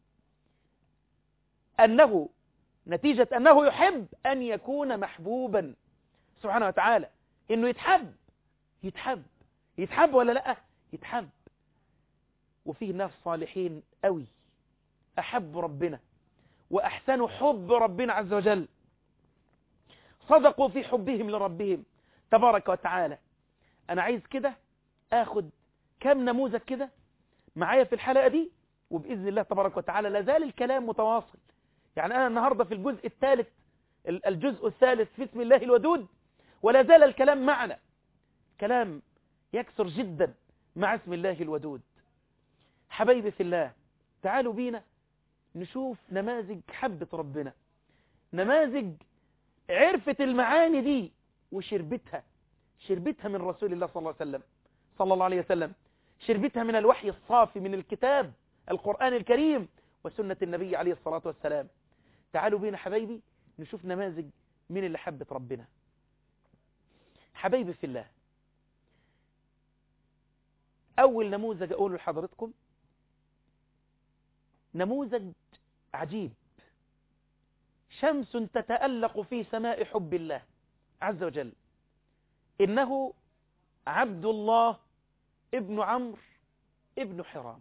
أنه نتيجة أنه يحب أن يكون محبوبا سبحانه وتعالى إنه يتحب يتحب يتحب ولا لا يتحب وفيه ناس صالحين قوي أحبوا ربنا وأحسنوا حب ربنا عز وجل صدقوا في حبهم لربهم تبارك وتعالى أنا عايز كده أخد كم نموذج كده معايا في الحلقة دي وبإذن الله تبارك وتعالى لازال الكلام متواصل يعني أنا النهاردة في الجزء الثالث الجزء الثالث في اسم الله الودود ولا زال الكلام معنا كلام يكثر جدا مع اسم الله الودود حبايبي في الله تعالوا بينا نشوف نماذج حبة ربنا نماذج عرفت المعاني دي وشربتها شربتها من رسول الله صلى الله عليه وسلم صلى الله عليه وسلم شربتها من الوحي الصافي من الكتاب القرآن الكريم وسنة النبي عليه الصلاة والسلام تعالوا بينا حبايبي نشوف نماذج من اللي حبت ربنا حبايبي في الله أول نموذج أقوله لحضرتكم نموذج عجيب شمس تتألق في سماء حب الله عز وجل إنه عبد الله ابن عمرو ابن حرام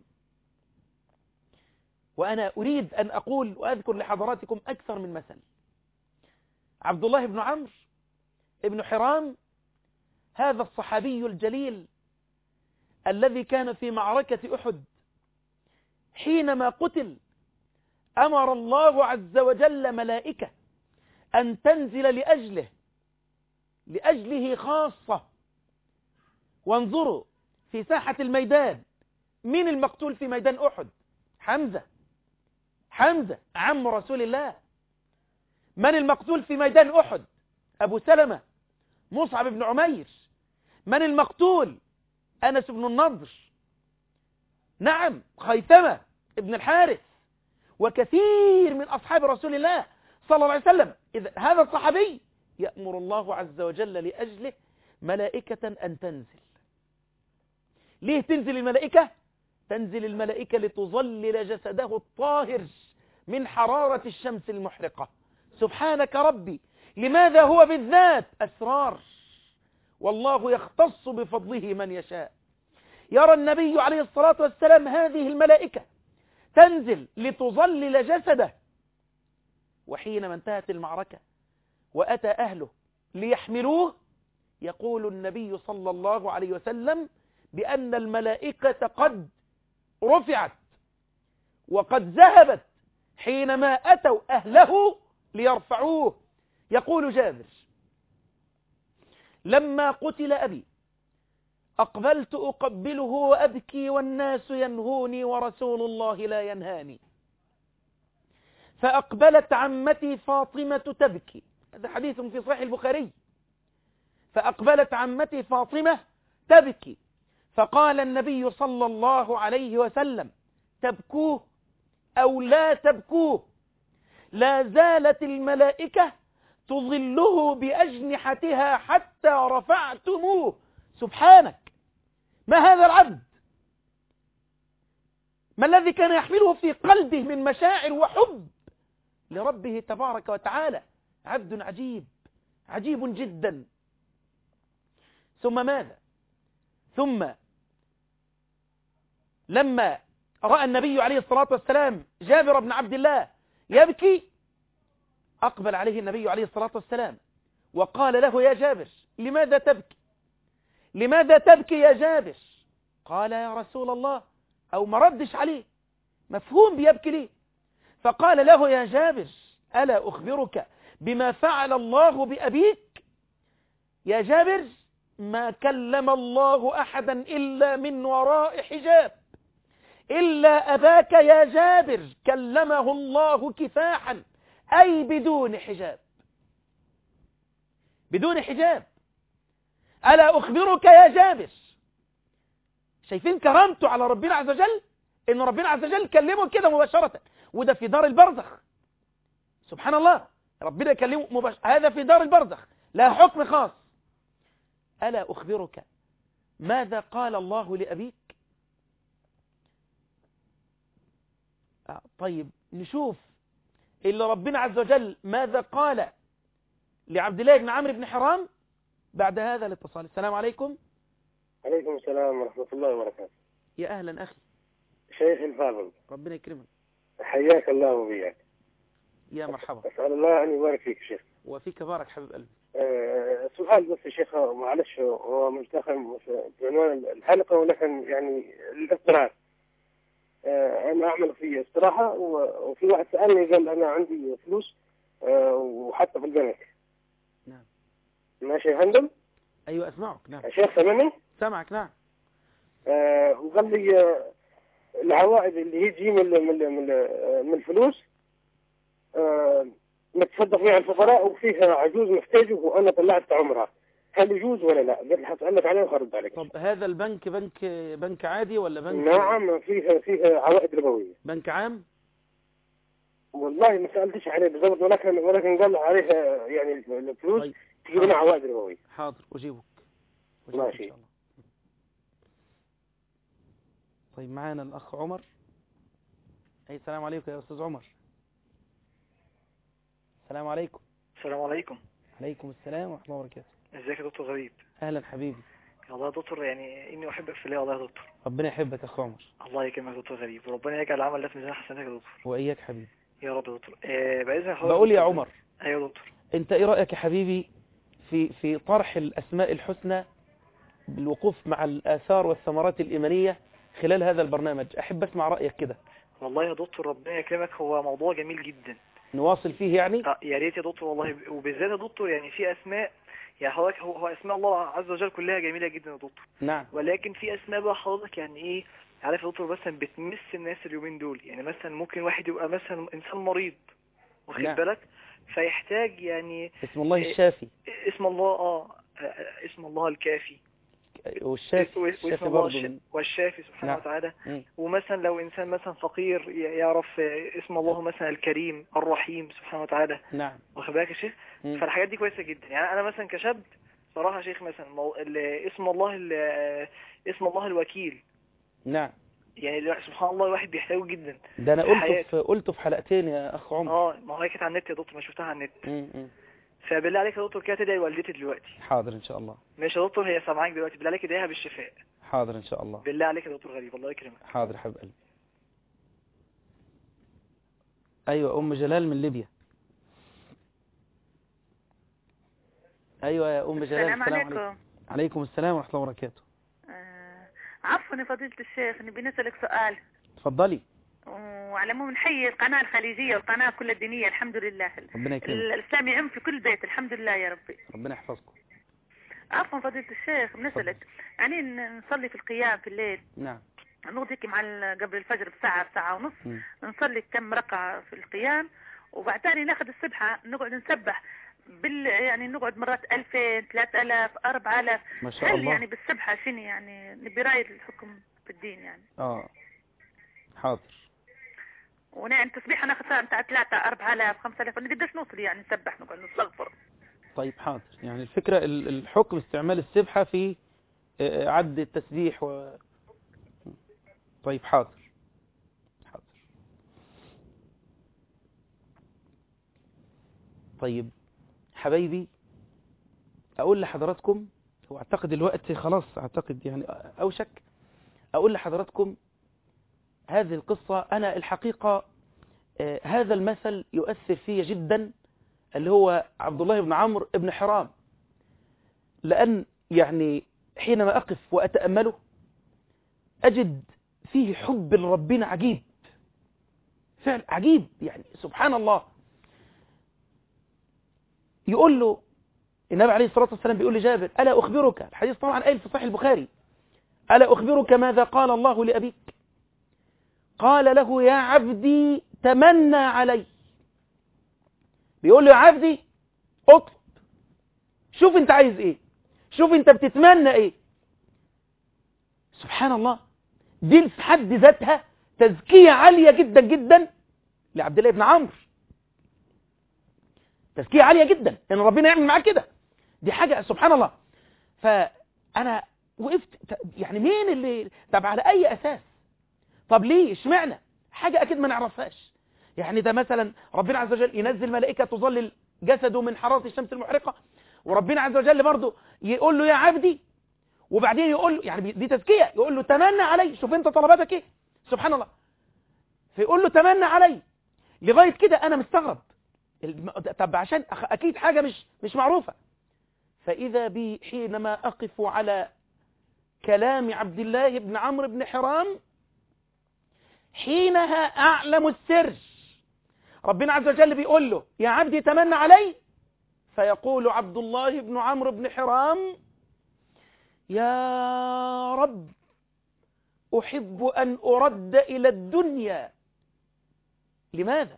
وأنا أريد أن أقول وأذكر لحضراتكم أكثر من مثل عبد الله بن عمرو ابن حرام هذا الصحابي الجليل الذي كان في معركة أحد حينما قتل أمر الله عز وجل ملائكة أن تنزل لأجله لأجله خاصة وانظروا في ساحة الميدان مين المقتول في ميدان أحد حمزة حمزة عم رسول الله من المقتول في ميدان أحد أبو سلمة مصعب بن عمير من المقتول أنس بن النضر نعم خيثمة ابن الحارث وكثير من أصحاب رسول الله صلى الله عليه وسلم إذا هذا الصحابي يأمر الله عز وجل لأجله ملائكة أن تنزل ليه تنزل الملائكة؟ تنزل الملائكة لتظلل جسده الطاهر من حرارة الشمس المحرقة سبحانك ربي لماذا هو بالذات أسرار والله يختص بفضله من يشاء يرى النبي عليه الصلاة والسلام هذه الملائكة تنزل لتظلل جسده وحينما انتهت المعركة وأتى أهله ليحملوه يقول النبي صلى الله عليه وسلم بأن الملائكة قد رفعت وقد ذهبت حينما أتوا أهله ليرفعوه يقول جابر لما قتل أبي أقبلت أقبله وأبكي والناس ينهوني ورسول الله لا ينهاني فأقبلت عمتي فاطمة تبكي هذا حديث في صحيح البخاري فأقبلت عمتي فاطمة تبكي فقال النبي صلى الله عليه وسلم تبكوه أو لا تبكوه لا زالت الملائكة تظله بأجنحتها حتى رفعتموه سبحانك ما هذا العبد ما الذي كان يحمله في قلبه من مشاعر وحب لربه تبارك وتعالى عبد عجيب عجيب جدا ثم ماذا ثم لما رأى النبي عليه الصلاة والسلام جابر بن عبد الله يبكي أقبل عليه النبي عليه الصلاة والسلام وقال له يا جابر لماذا تبكي لماذا تبكي يا جابر قال يا رسول الله أو ما ردش عليه مفهوم بيبكي ليه فقال له يا جابر ألا أخبرك بما فعل الله بأبيك يا جابر ما كلم الله أحدا إلا من وراء حجاب إلا أباك يا جابر كلمه الله كفاحا أي بدون حجاب بدون حجاب ألا أخبرك يا جابر شايفين كرامته على ربنا عز وجل إن ربنا عز وجل كلمه كده مباشرة وده في دار البرزخ سبحان الله ربنا يكلمه مباشرة هذا في دار البرزخ لا حكم خاص ألا أخبرك ماذا قال الله لأبيك آه طيب نشوف إلا ربنا عز وجل ماذا قال لعبد الله بن عمرو بن حرام بعد هذا الاتصال السلام عليكم عليكم السلام ورحمة الله وبركاته يا أهلا أخي شيخ الفاضل ربنا يكرمك حياك الله وبياك يا مرحبا أسأل الله أن يبارك فيك شيخ وفيك بارك حبيب قلبي أه سؤال بس يا شيخ معلش هو ملتخم بعنوان الحلقة ولكن يعني الاستراحة أه أنا أعمل في استراحة وفي واحد سألني قال أنا عندي فلوس أه وحتى في البنك نعم ماشي يا فندم أيوة أسمعك نعم يا شيخ سامعني سامعك نعم أه وقال لي آه، العوائد اللي هي تجي من من من, آه، من الفلوس آه، نتصدق فيها على الفقراء وفيها عجوز محتاجه وانا طلعت عمرها هل يجوز ولا لا؟ قلت لي حسألك عليه وهرد عليك طب هذا البنك بنك بنك عادي ولا بنك نعم فيها فيها عوائد ربويه بنك عام والله ما سالتش عليه بالضبط ولكن ولكن قال عليها يعني الفلوس طيب تجي لنا عوائد ربويه حاضر أجيبك أجيبك ماشي. إن شاء الله طيب معانا الأخ عمر أي السلام عليكم يا أستاذ عمر السلام عليكم السلام عليكم عليكم السلام ورحمة الله وبركاته ازيك يا دكتور غريب أهلا حبيبي والله يا دكتور يعني اني احبك في الله والله يا دكتور ربنا يحبك يا أخ عمر الله يكرمك يا دكتور غريب وربنا يجعل العمل ده في ميزان حسناتك يا دكتور وإياك حبيبي يا رب يا دكتور آه باذن الله بقول يا عمر ايوه يا دكتور أنت إيه رأيك يا حبيبي في في طرح الأسماء الحسنى بالوقوف مع الآثار والثمرات الإيمانية خلال هذا البرنامج أحب أسمع رأيك كده والله يا دكتور ربنا يكرمك هو موضوع جميل جدا نواصل فيه يعني آه، يا ريت يا دكتور والله وبالذات يا دكتور يعني في اسماء يعني حضرتك هو, هو اسماء الله عز وجل كلها جميله جدا يا دكتور نعم ولكن في اسماء بقى حضرتك يعني ايه عارف يا دكتور مثلا بتمس الناس اليومين دول يعني مثلا ممكن واحد يبقى مثلا انسان مريض واخد نعم. بالك فيحتاج يعني اسم الله الشافي اسم الله اه آه، اسم الله الكافي والشافي و- الشافي واسم الله برضه الش- من- والشافي سبحانه نعم. وتعالى مم. ومثلا لو انسان مثلا فقير ي- يعرف آه، اسم الله مثلا الكريم الرحيم سبحانه وتعالى نعم واخد بالك يا شيخ مم. فالحاجات دي كويسه جدا يعني انا مثلا كشاب صراحه يا شيخ مثلا مو... ال- اسم الله ال... اسم الله الوكيل نعم يعني لا- سبحان الله الواحد بيحتاجه جدا ده أنا في قلته حياتي. في قلته في حلقتين يا أخ عمر اه ما هي كانت على النت يا دكتور ما شفتها على النت مم. مم. فبالله عليك يا دكتور كده تدعي والدتي دلوقتي حاضر إن شاء الله ماشي يا دكتور هي سامعاك دلوقتي بالله عليك ادعيها بالشفاء حاضر إن شاء الله بالله عليك يا دكتور غريب الله يكرمك حاضر حبيب قلبي أيوة أم جلال من ليبيا أيوة يا أم جلال السلام عليكم عليكم السلام ورحمة الله وبركاته آه، عفوا يا فضيلة الشيخ نبي نسألك سؤال اتفضلي وعلى العموم نحيي القناة الخليجية والقناة كل الدينية الحمد لله ربنا يكرمك الإسلام يعم في كل بيت الحمد لله يا ربي ربنا يحفظكم عفوا فضيلة الشيخ بنسألك يعني ن- نصلي في القيام في الليل نعم نقعد هيك مع ال- قبل الفجر بساعة بساعة ونص مم. نصلي كم ركعة في القيام وبعد تاني ناخذ السبحة نقعد نسبح بال يعني نقعد مرات 2000 3000 4000 ما شاء هل الله يعني بالسبحة شنو يعني نبي راي الحكم في الدين يعني اه حاضر ونعم تسبيحة ناخذ ساعة بتاع 3 4000 5000 نقدرش نوصل يعني نسبح نقعد نستغفر طيب حاضر يعني الفكرة ال- الحكم استعمال السبحة في آه، عد التسبيح و... طيب حاضر حاضر طيب حبايبي أقول لحضراتكم هو أعتقد الوقت خلاص أعتقد يعني أوشك أقول لحضراتكم هذه القصة أنا الحقيقة آه، هذا المثل يؤثر في جدا اللي هو عبد الله بن عمرو بن حرام لأن يعني حينما أقف وأتأمله أجد فيه حب لربنا عجيب فعل عجيب يعني سبحان الله يقول له النبي عليه الصلاة والسلام بيقول لجابر ألا أخبرك الحديث طبعا قايل في صحيح البخاري ألا أخبرك ماذا قال الله لأبيك قال له يا عبدي تمنى علي بيقول له يا عبدي اطلب شوف انت عايز ايه شوف انت بتتمنى ايه سبحان الله دي في حد ذاتها تزكية عالية جدا جدا لعبد الله بن عمرو تزكية عالية جدا ان ربنا يعمل معاه كده دي حاجة سبحان الله فانا وقفت ت- يعني مين اللي طب على اي اساس طب ليه اشمعنى حاجة اكيد ما نعرفهاش يعني ده مثلا ربنا عز وجل ينزل ملائكة تظلل جسده من حرارة الشمس المحرقة وربنا عز وجل برضه يقول له يا عبدي وبعدين يقول له يعني دي تزكية يقول له تمنى علي شوف انت طلباتك ايه سبحان الله فيقول له تمنى علي لغاية كده انا مستغرب الم- طب عشان أخ- اكيد حاجة مش مش معروفة فاذا بي حينما اقف على كلام عبد الله بن عمرو بن حرام حينها اعلم السر ربنا عز وجل بيقول له يا عبدي تمنى علي فيقول عبد الله بن عمرو بن حرام يا رب أحب أن أرد إلى الدنيا لماذا؟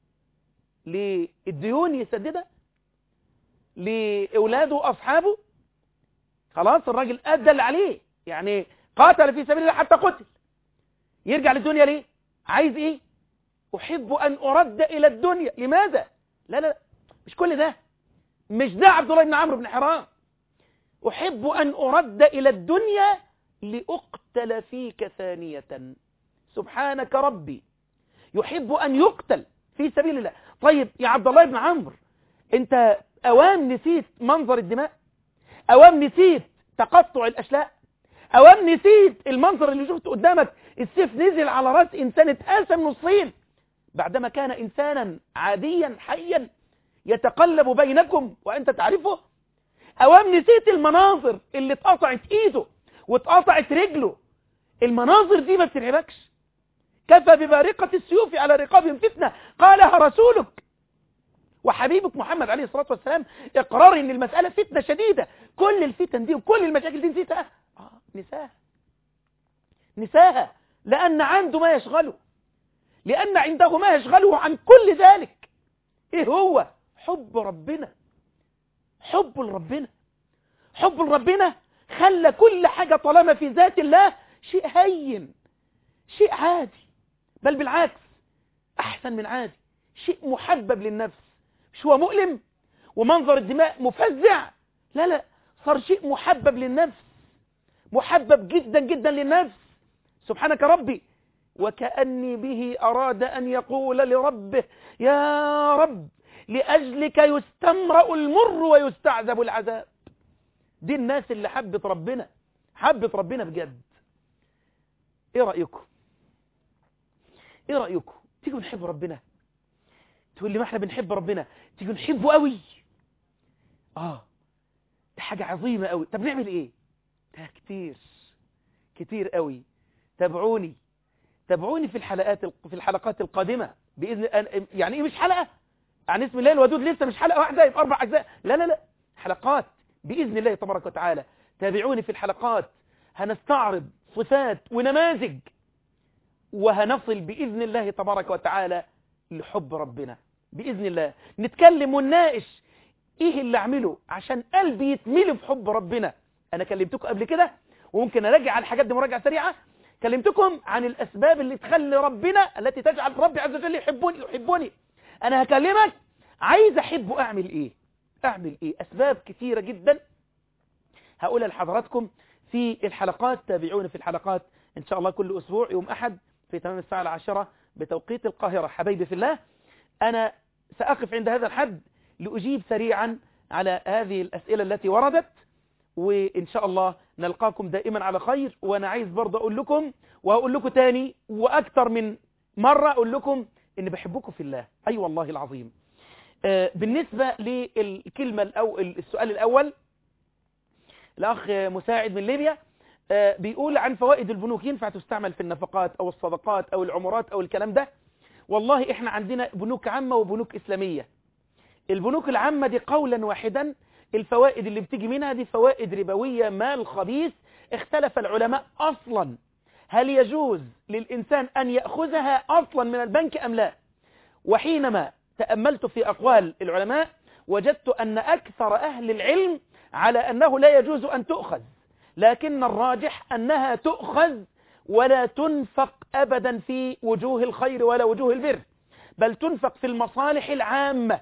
للديون يسددها لأولاده وأصحابه خلاص الراجل أدى اللي عليه يعني قاتل في سبيل الله حتى قتل يرجع للدنيا ليه؟ عايز إيه؟ أحب أن أرد إلى الدنيا لماذا؟ لا لا مش كل ده مش ده عبد الله بن عمرو بن حرام أحب أن أرد إلى الدنيا لأقتل فيك ثانية سبحانك ربي يحب أن يقتل في سبيل الله طيب يا عبد الله بن عمرو أنت أوام نسيت منظر الدماء أوام نسيت تقطع الأشلاء أوام نسيت المنظر اللي شفته قدامك السيف نزل على رأس إنسان اتقاسم نصين بعدما كان إنسانا عاديا حيا يتقلب بينكم وأنت تعرفه اوام نسيت المناظر اللي اتقطعت ايده واتقطعت رجله المناظر دي ما بترعبكش كفى ببارقة السيوف على رقابهم فتنة قالها رسولك وحبيبك محمد عليه الصلاة والسلام اقرار ان المسألة فتنة شديدة كل الفتن دي وكل المشاكل دي نسيتها آه نساها نساها لأن عنده ما يشغله لأن عنده ما يشغله عن كل ذلك ايه هو حب ربنا حب لربنا حب لربنا خلى كل حاجة طالما في ذات الله شيء هين شيء عادي بل بالعكس أحسن من عادي شيء محبب للنفس مش هو مؤلم ومنظر الدماء مفزع لا لا صار شيء محبب للنفس محبب جدا جدا للنفس سبحانك ربي وكأني به أراد أن يقول لربه يا رب لأجلك يستمرأ المر ويستعذب العذاب دي الناس اللي حبت ربنا حبت ربنا بجد ايه رأيكم ايه رأيكم تيجوا نحب ربنا تقول لي ما احنا بنحب ربنا تيجوا نحبه قوي اه دي حاجة عظيمة قوي طب نعمل ايه ده كتير كتير قوي تابعوني تابعوني في الحلقات في الحلقات القادمة بإذن يعني ايه مش حلقة عن اسم الله الودود لسه مش حلقة واحدة يبقى أربع أجزاء لا لا لا حلقات بإذن الله تبارك وتعالى تابعوني في الحلقات هنستعرض صفات ونماذج وهنصل بإذن الله تبارك وتعالى لحب ربنا بإذن الله نتكلم ونناقش إيه اللي أعمله عشان قلبي يتملي بحب ربنا أنا كلمتكم قبل كده وممكن أراجع على الحاجات دي مراجعة سريعة كلمتكم عن الأسباب اللي تخلي ربنا التي تجعل ربي عز وجل يحبوني يحبوني أنا هكلمك عايز أحبه أعمل إيه أعمل إيه أسباب كثيرة جدا هقولها لحضراتكم في الحلقات تابعونا في الحلقات إن شاء الله كل أسبوع يوم أحد في تمام الساعة العاشرة بتوقيت القاهرة حبايبي في الله أنا سأقف عند هذا الحد لأجيب سريعا على هذه الأسئلة التي وردت وإن شاء الله نلقاكم دائما على خير وأنا عايز برضه أقول لكم وأقول لكم تاني وأكثر من مرة أقول لكم إن بحبكم في الله أي أيوة والله العظيم آه بالنسبة للكلمة أو السؤال الأول الأخ مساعد من ليبيا آه بيقول عن فوائد البنوك ينفع تستعمل في النفقات أو الصدقات أو العمرات أو الكلام ده والله إحنا عندنا بنوك عامة وبنوك إسلامية البنوك العامة دي قولا واحدا الفوائد اللي بتيجي منها دي فوائد ربوية مال خبيث اختلف العلماء أصلا هل يجوز للإنسان أن يأخذها أصلا من البنك أم لا وحينما تأملت في أقوال العلماء وجدت أن أكثر أهل العلم على أنه لا يجوز أن تؤخذ لكن الراجح أنها تؤخذ ولا تنفق أبدا في وجوه الخير ولا وجوه البر بل تنفق في المصالح العامة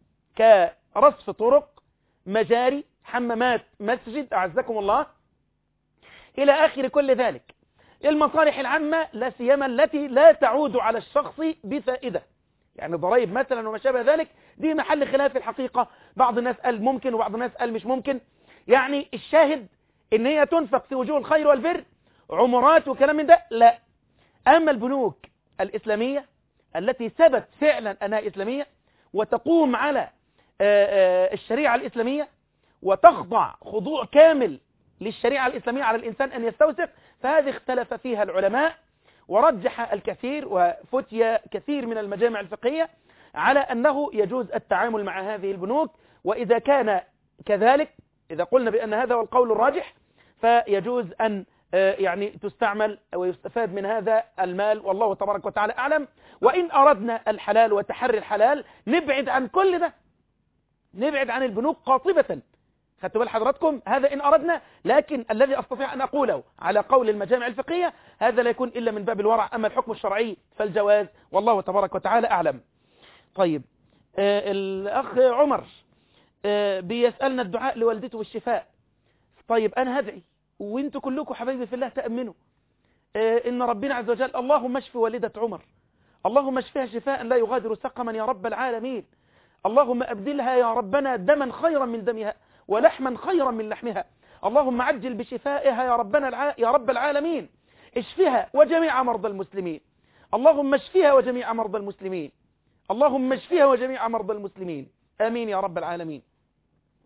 كرصف طرق مجاري حمامات مسجد أعزكم الله إلى آخر كل ذلك المصالح العامة لا سيما التي لا تعود على الشخص بفائدة يعني ضرائب مثلا وما شابه ذلك دي محل خلاف الحقيقة بعض الناس قال ممكن وبعض الناس قال مش ممكن يعني الشاهد ان هي تنفق في وجوه الخير والبر عمرات وكلام من ده لا أما البنوك الإسلامية التي ثبت فعلا أنها إسلامية وتقوم على الشريعة الإسلامية وتخضع خضوع كامل للشريعة الإسلامية على الإنسان أن يستوثق فهذه اختلف فيها العلماء ورجح الكثير وفتي كثير من المجامع الفقهية على أنه يجوز التعامل مع هذه البنوك وإذا كان كذلك إذا قلنا بأن هذا هو القول الراجح فيجوز أن يعني تستعمل ويستفاد من هذا المال والله تبارك وتعالى أعلم وإن أردنا الحلال وتحري الحلال نبعد عن كل ده نبعد عن البنوك قاطبة خدتوا بال حضراتكم هذا إن أردنا لكن الذي أستطيع أن أقوله على قول المجامع الفقهية هذا لا يكون إلا من باب الورع أما الحكم الشرعي فالجواز والله تبارك وتعالى أعلم طيب آه الأخ عمر آه بيسألنا الدعاء لوالدته والشفاء طيب أنا هدعي وانتوا كلكم حبايبي في الله تأمنوا آه إن ربنا عز وجل اللهم اشف والدة عمر اللهم اشفها شفاء لا يغادر سقما يا رب العالمين اللهم أبدلها يا ربنا دما خيرا من دمها ولحما خيرا من لحمها اللهم عجل بشفائها يا ربنا الع... يا رب العالمين اشفها وجميع مرضى المسلمين اللهم اشفها وجميع مرضى المسلمين اللهم اشفها وجميع مرضى المسلمين آمين يا رب العالمين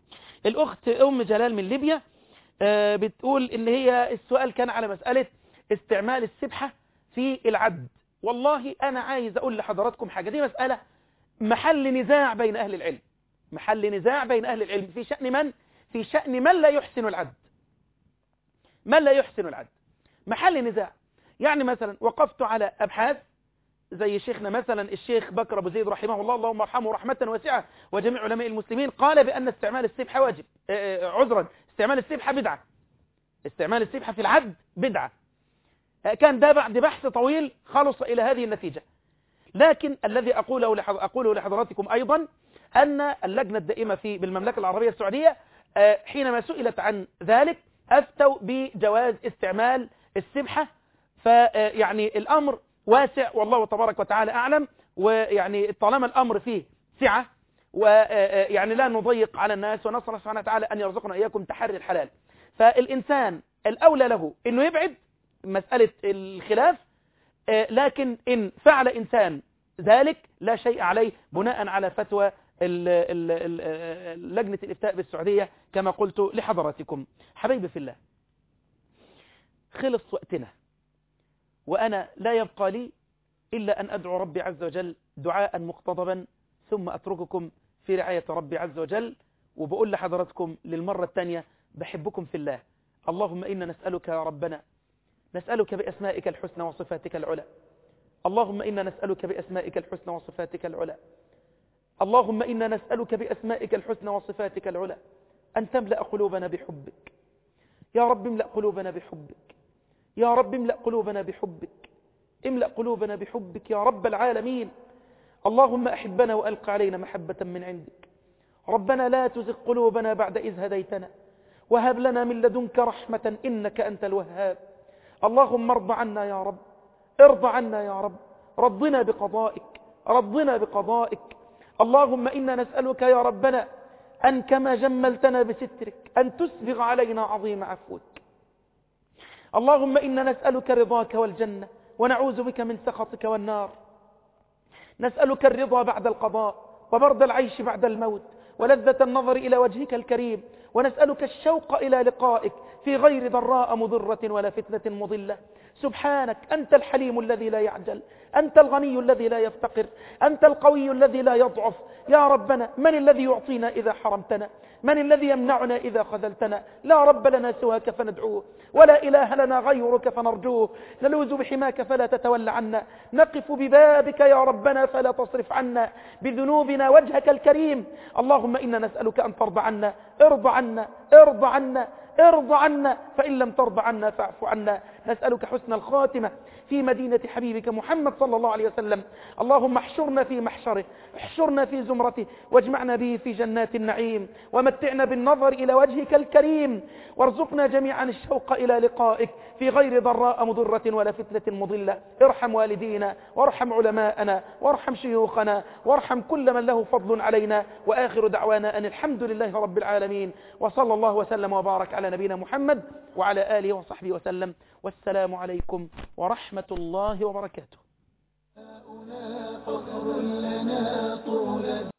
الأخت أم جلال من ليبيا آه، بتقول إن هي السؤال كان على مسألة استعمال السبحة في العد والله أنا عايز أقول لحضراتكم حاجة دي مسألة محل نزاع بين أهل العلم محل نزاع بين أهل العلم في شأن من؟ في شأن من لا يحسن العد من لا يحسن العد محل نزاع يعني مثلا وقفت على أبحاث زي شيخنا مثلا الشيخ بكر أبو زيد رحمه الله اللهم ارحمه رحمة واسعة وجميع علماء المسلمين قال بأن استعمال السبحة واجب آه، آه، عذرا استعمال السبحة بدعة استعمال السبحة في العد بدعة آه، كان ده بعد بحث طويل خلص إلى هذه النتيجة لكن الذي أقوله لحض... أقوله لحضراتكم أيضا أن اللجنة الدائمة في بالمملكة العربية السعودية آه، حينما سئلت عن ذلك أفتوا بجواز استعمال السبحة فيعني الأمر واسع والله تبارك وتعالى أعلم ويعني طالما الأمر فيه سعة ويعني لا نضيق على الناس ونسأل الله سبحانه وتعالى أن يرزقنا إياكم تحري الحلال فالإنسان الأولى له أنه يبعد مسألة الخلاف آه، لكن إن فعل إنسان ذلك لا شيء عليه بناء على فتوى ال- ال- ال- آه، لجنة الإفتاء بالسعودية كما قلت لحضراتكم حبيبي في الله خلص وقتنا وأنا لا يبقى لي إلا أن أدعو ربي عز وجل دعاء مقتضبا ثم أترككم في رعاية ربي عز وجل وبقول لحضراتكم للمرة الثانية بحبكم في الله اللهم إنا نسألك يا ربنا نسألك بأسمائك الحسنى وصفاتك العلى اللهم إنا نسألك بأسمائك الحسنى وصفاتك العلى اللهم إنا نسألك بأسمائك الحسنى وصفاتك العلى أن تملأ قلوبنا بحبك يا رب املأ قلوبنا بحبك يا رب املأ قلوبنا بحبك املأ قلوبنا بحبك يا رب العالمين اللهم أحبنا وألق علينا محبة من عندك ربنا لا تزغ قلوبنا بعد إذ هديتنا وهب لنا من لدنك رحمة إنك أنت الوهاب اللهم ارض عنا يا رب ارض عنا يا رب رضنا بقضائك رضنا بقضائك اللهم إنا نسألك يا ربنا أن كما جملتنا بسترك أن تسبغ علينا عظيم عفوك اللهم إنا نسألك رضاك والجنة ونعوذ بك من سخطك والنار نسألك الرضا بعد القضاء وبرد العيش بعد الموت ولذة النظر إلى وجهك الكريم ونسألك الشوق إلى لقائك في غير ضراء مضرة ولا فتنة مضلة سبحانك أنت الحليم الذي لا يعجل أنت الغني الذي لا يفتقر أنت القوي الذي لا يضعف يا ربنا من الذي يعطينا إذا حرمتنا من الذي يمنعنا إذا خذلتنا لا رب لنا سواك فندعوه ولا إله لنا غيرك فنرجوه نلوذ بحماك فلا تتول عنا نقف ببابك يا ربنا فلا تصرف عنا بذنوبنا وجهك الكريم اللهم إنا نسألك أن ترضى عنا ارضى عنا ارضى عنا ارضى عنا فإن لم ترضى عنا فاعف عنا نسألك حسن الخاتمة في مدينة حبيبك محمد صلى الله عليه وسلم اللهم احشرنا في محشره احشرنا في زمرته واجمعنا به في جنات النعيم ومتعنا بالنظر إلى وجهك الكريم وارزقنا جميعا الشوق إلى لقائك في غير ضراء مضرة ولا فتنة مضلة ارحم والدينا وارحم علماءنا وارحم شيوخنا وارحم كل من له فضل علينا وآخر دعوانا أن الحمد لله رب العالمين وصلى الله وسلم وبارك على نبينا محمد وعلى آله وصحبه وسلم والسلام عليكم ورحمة الله وبركاته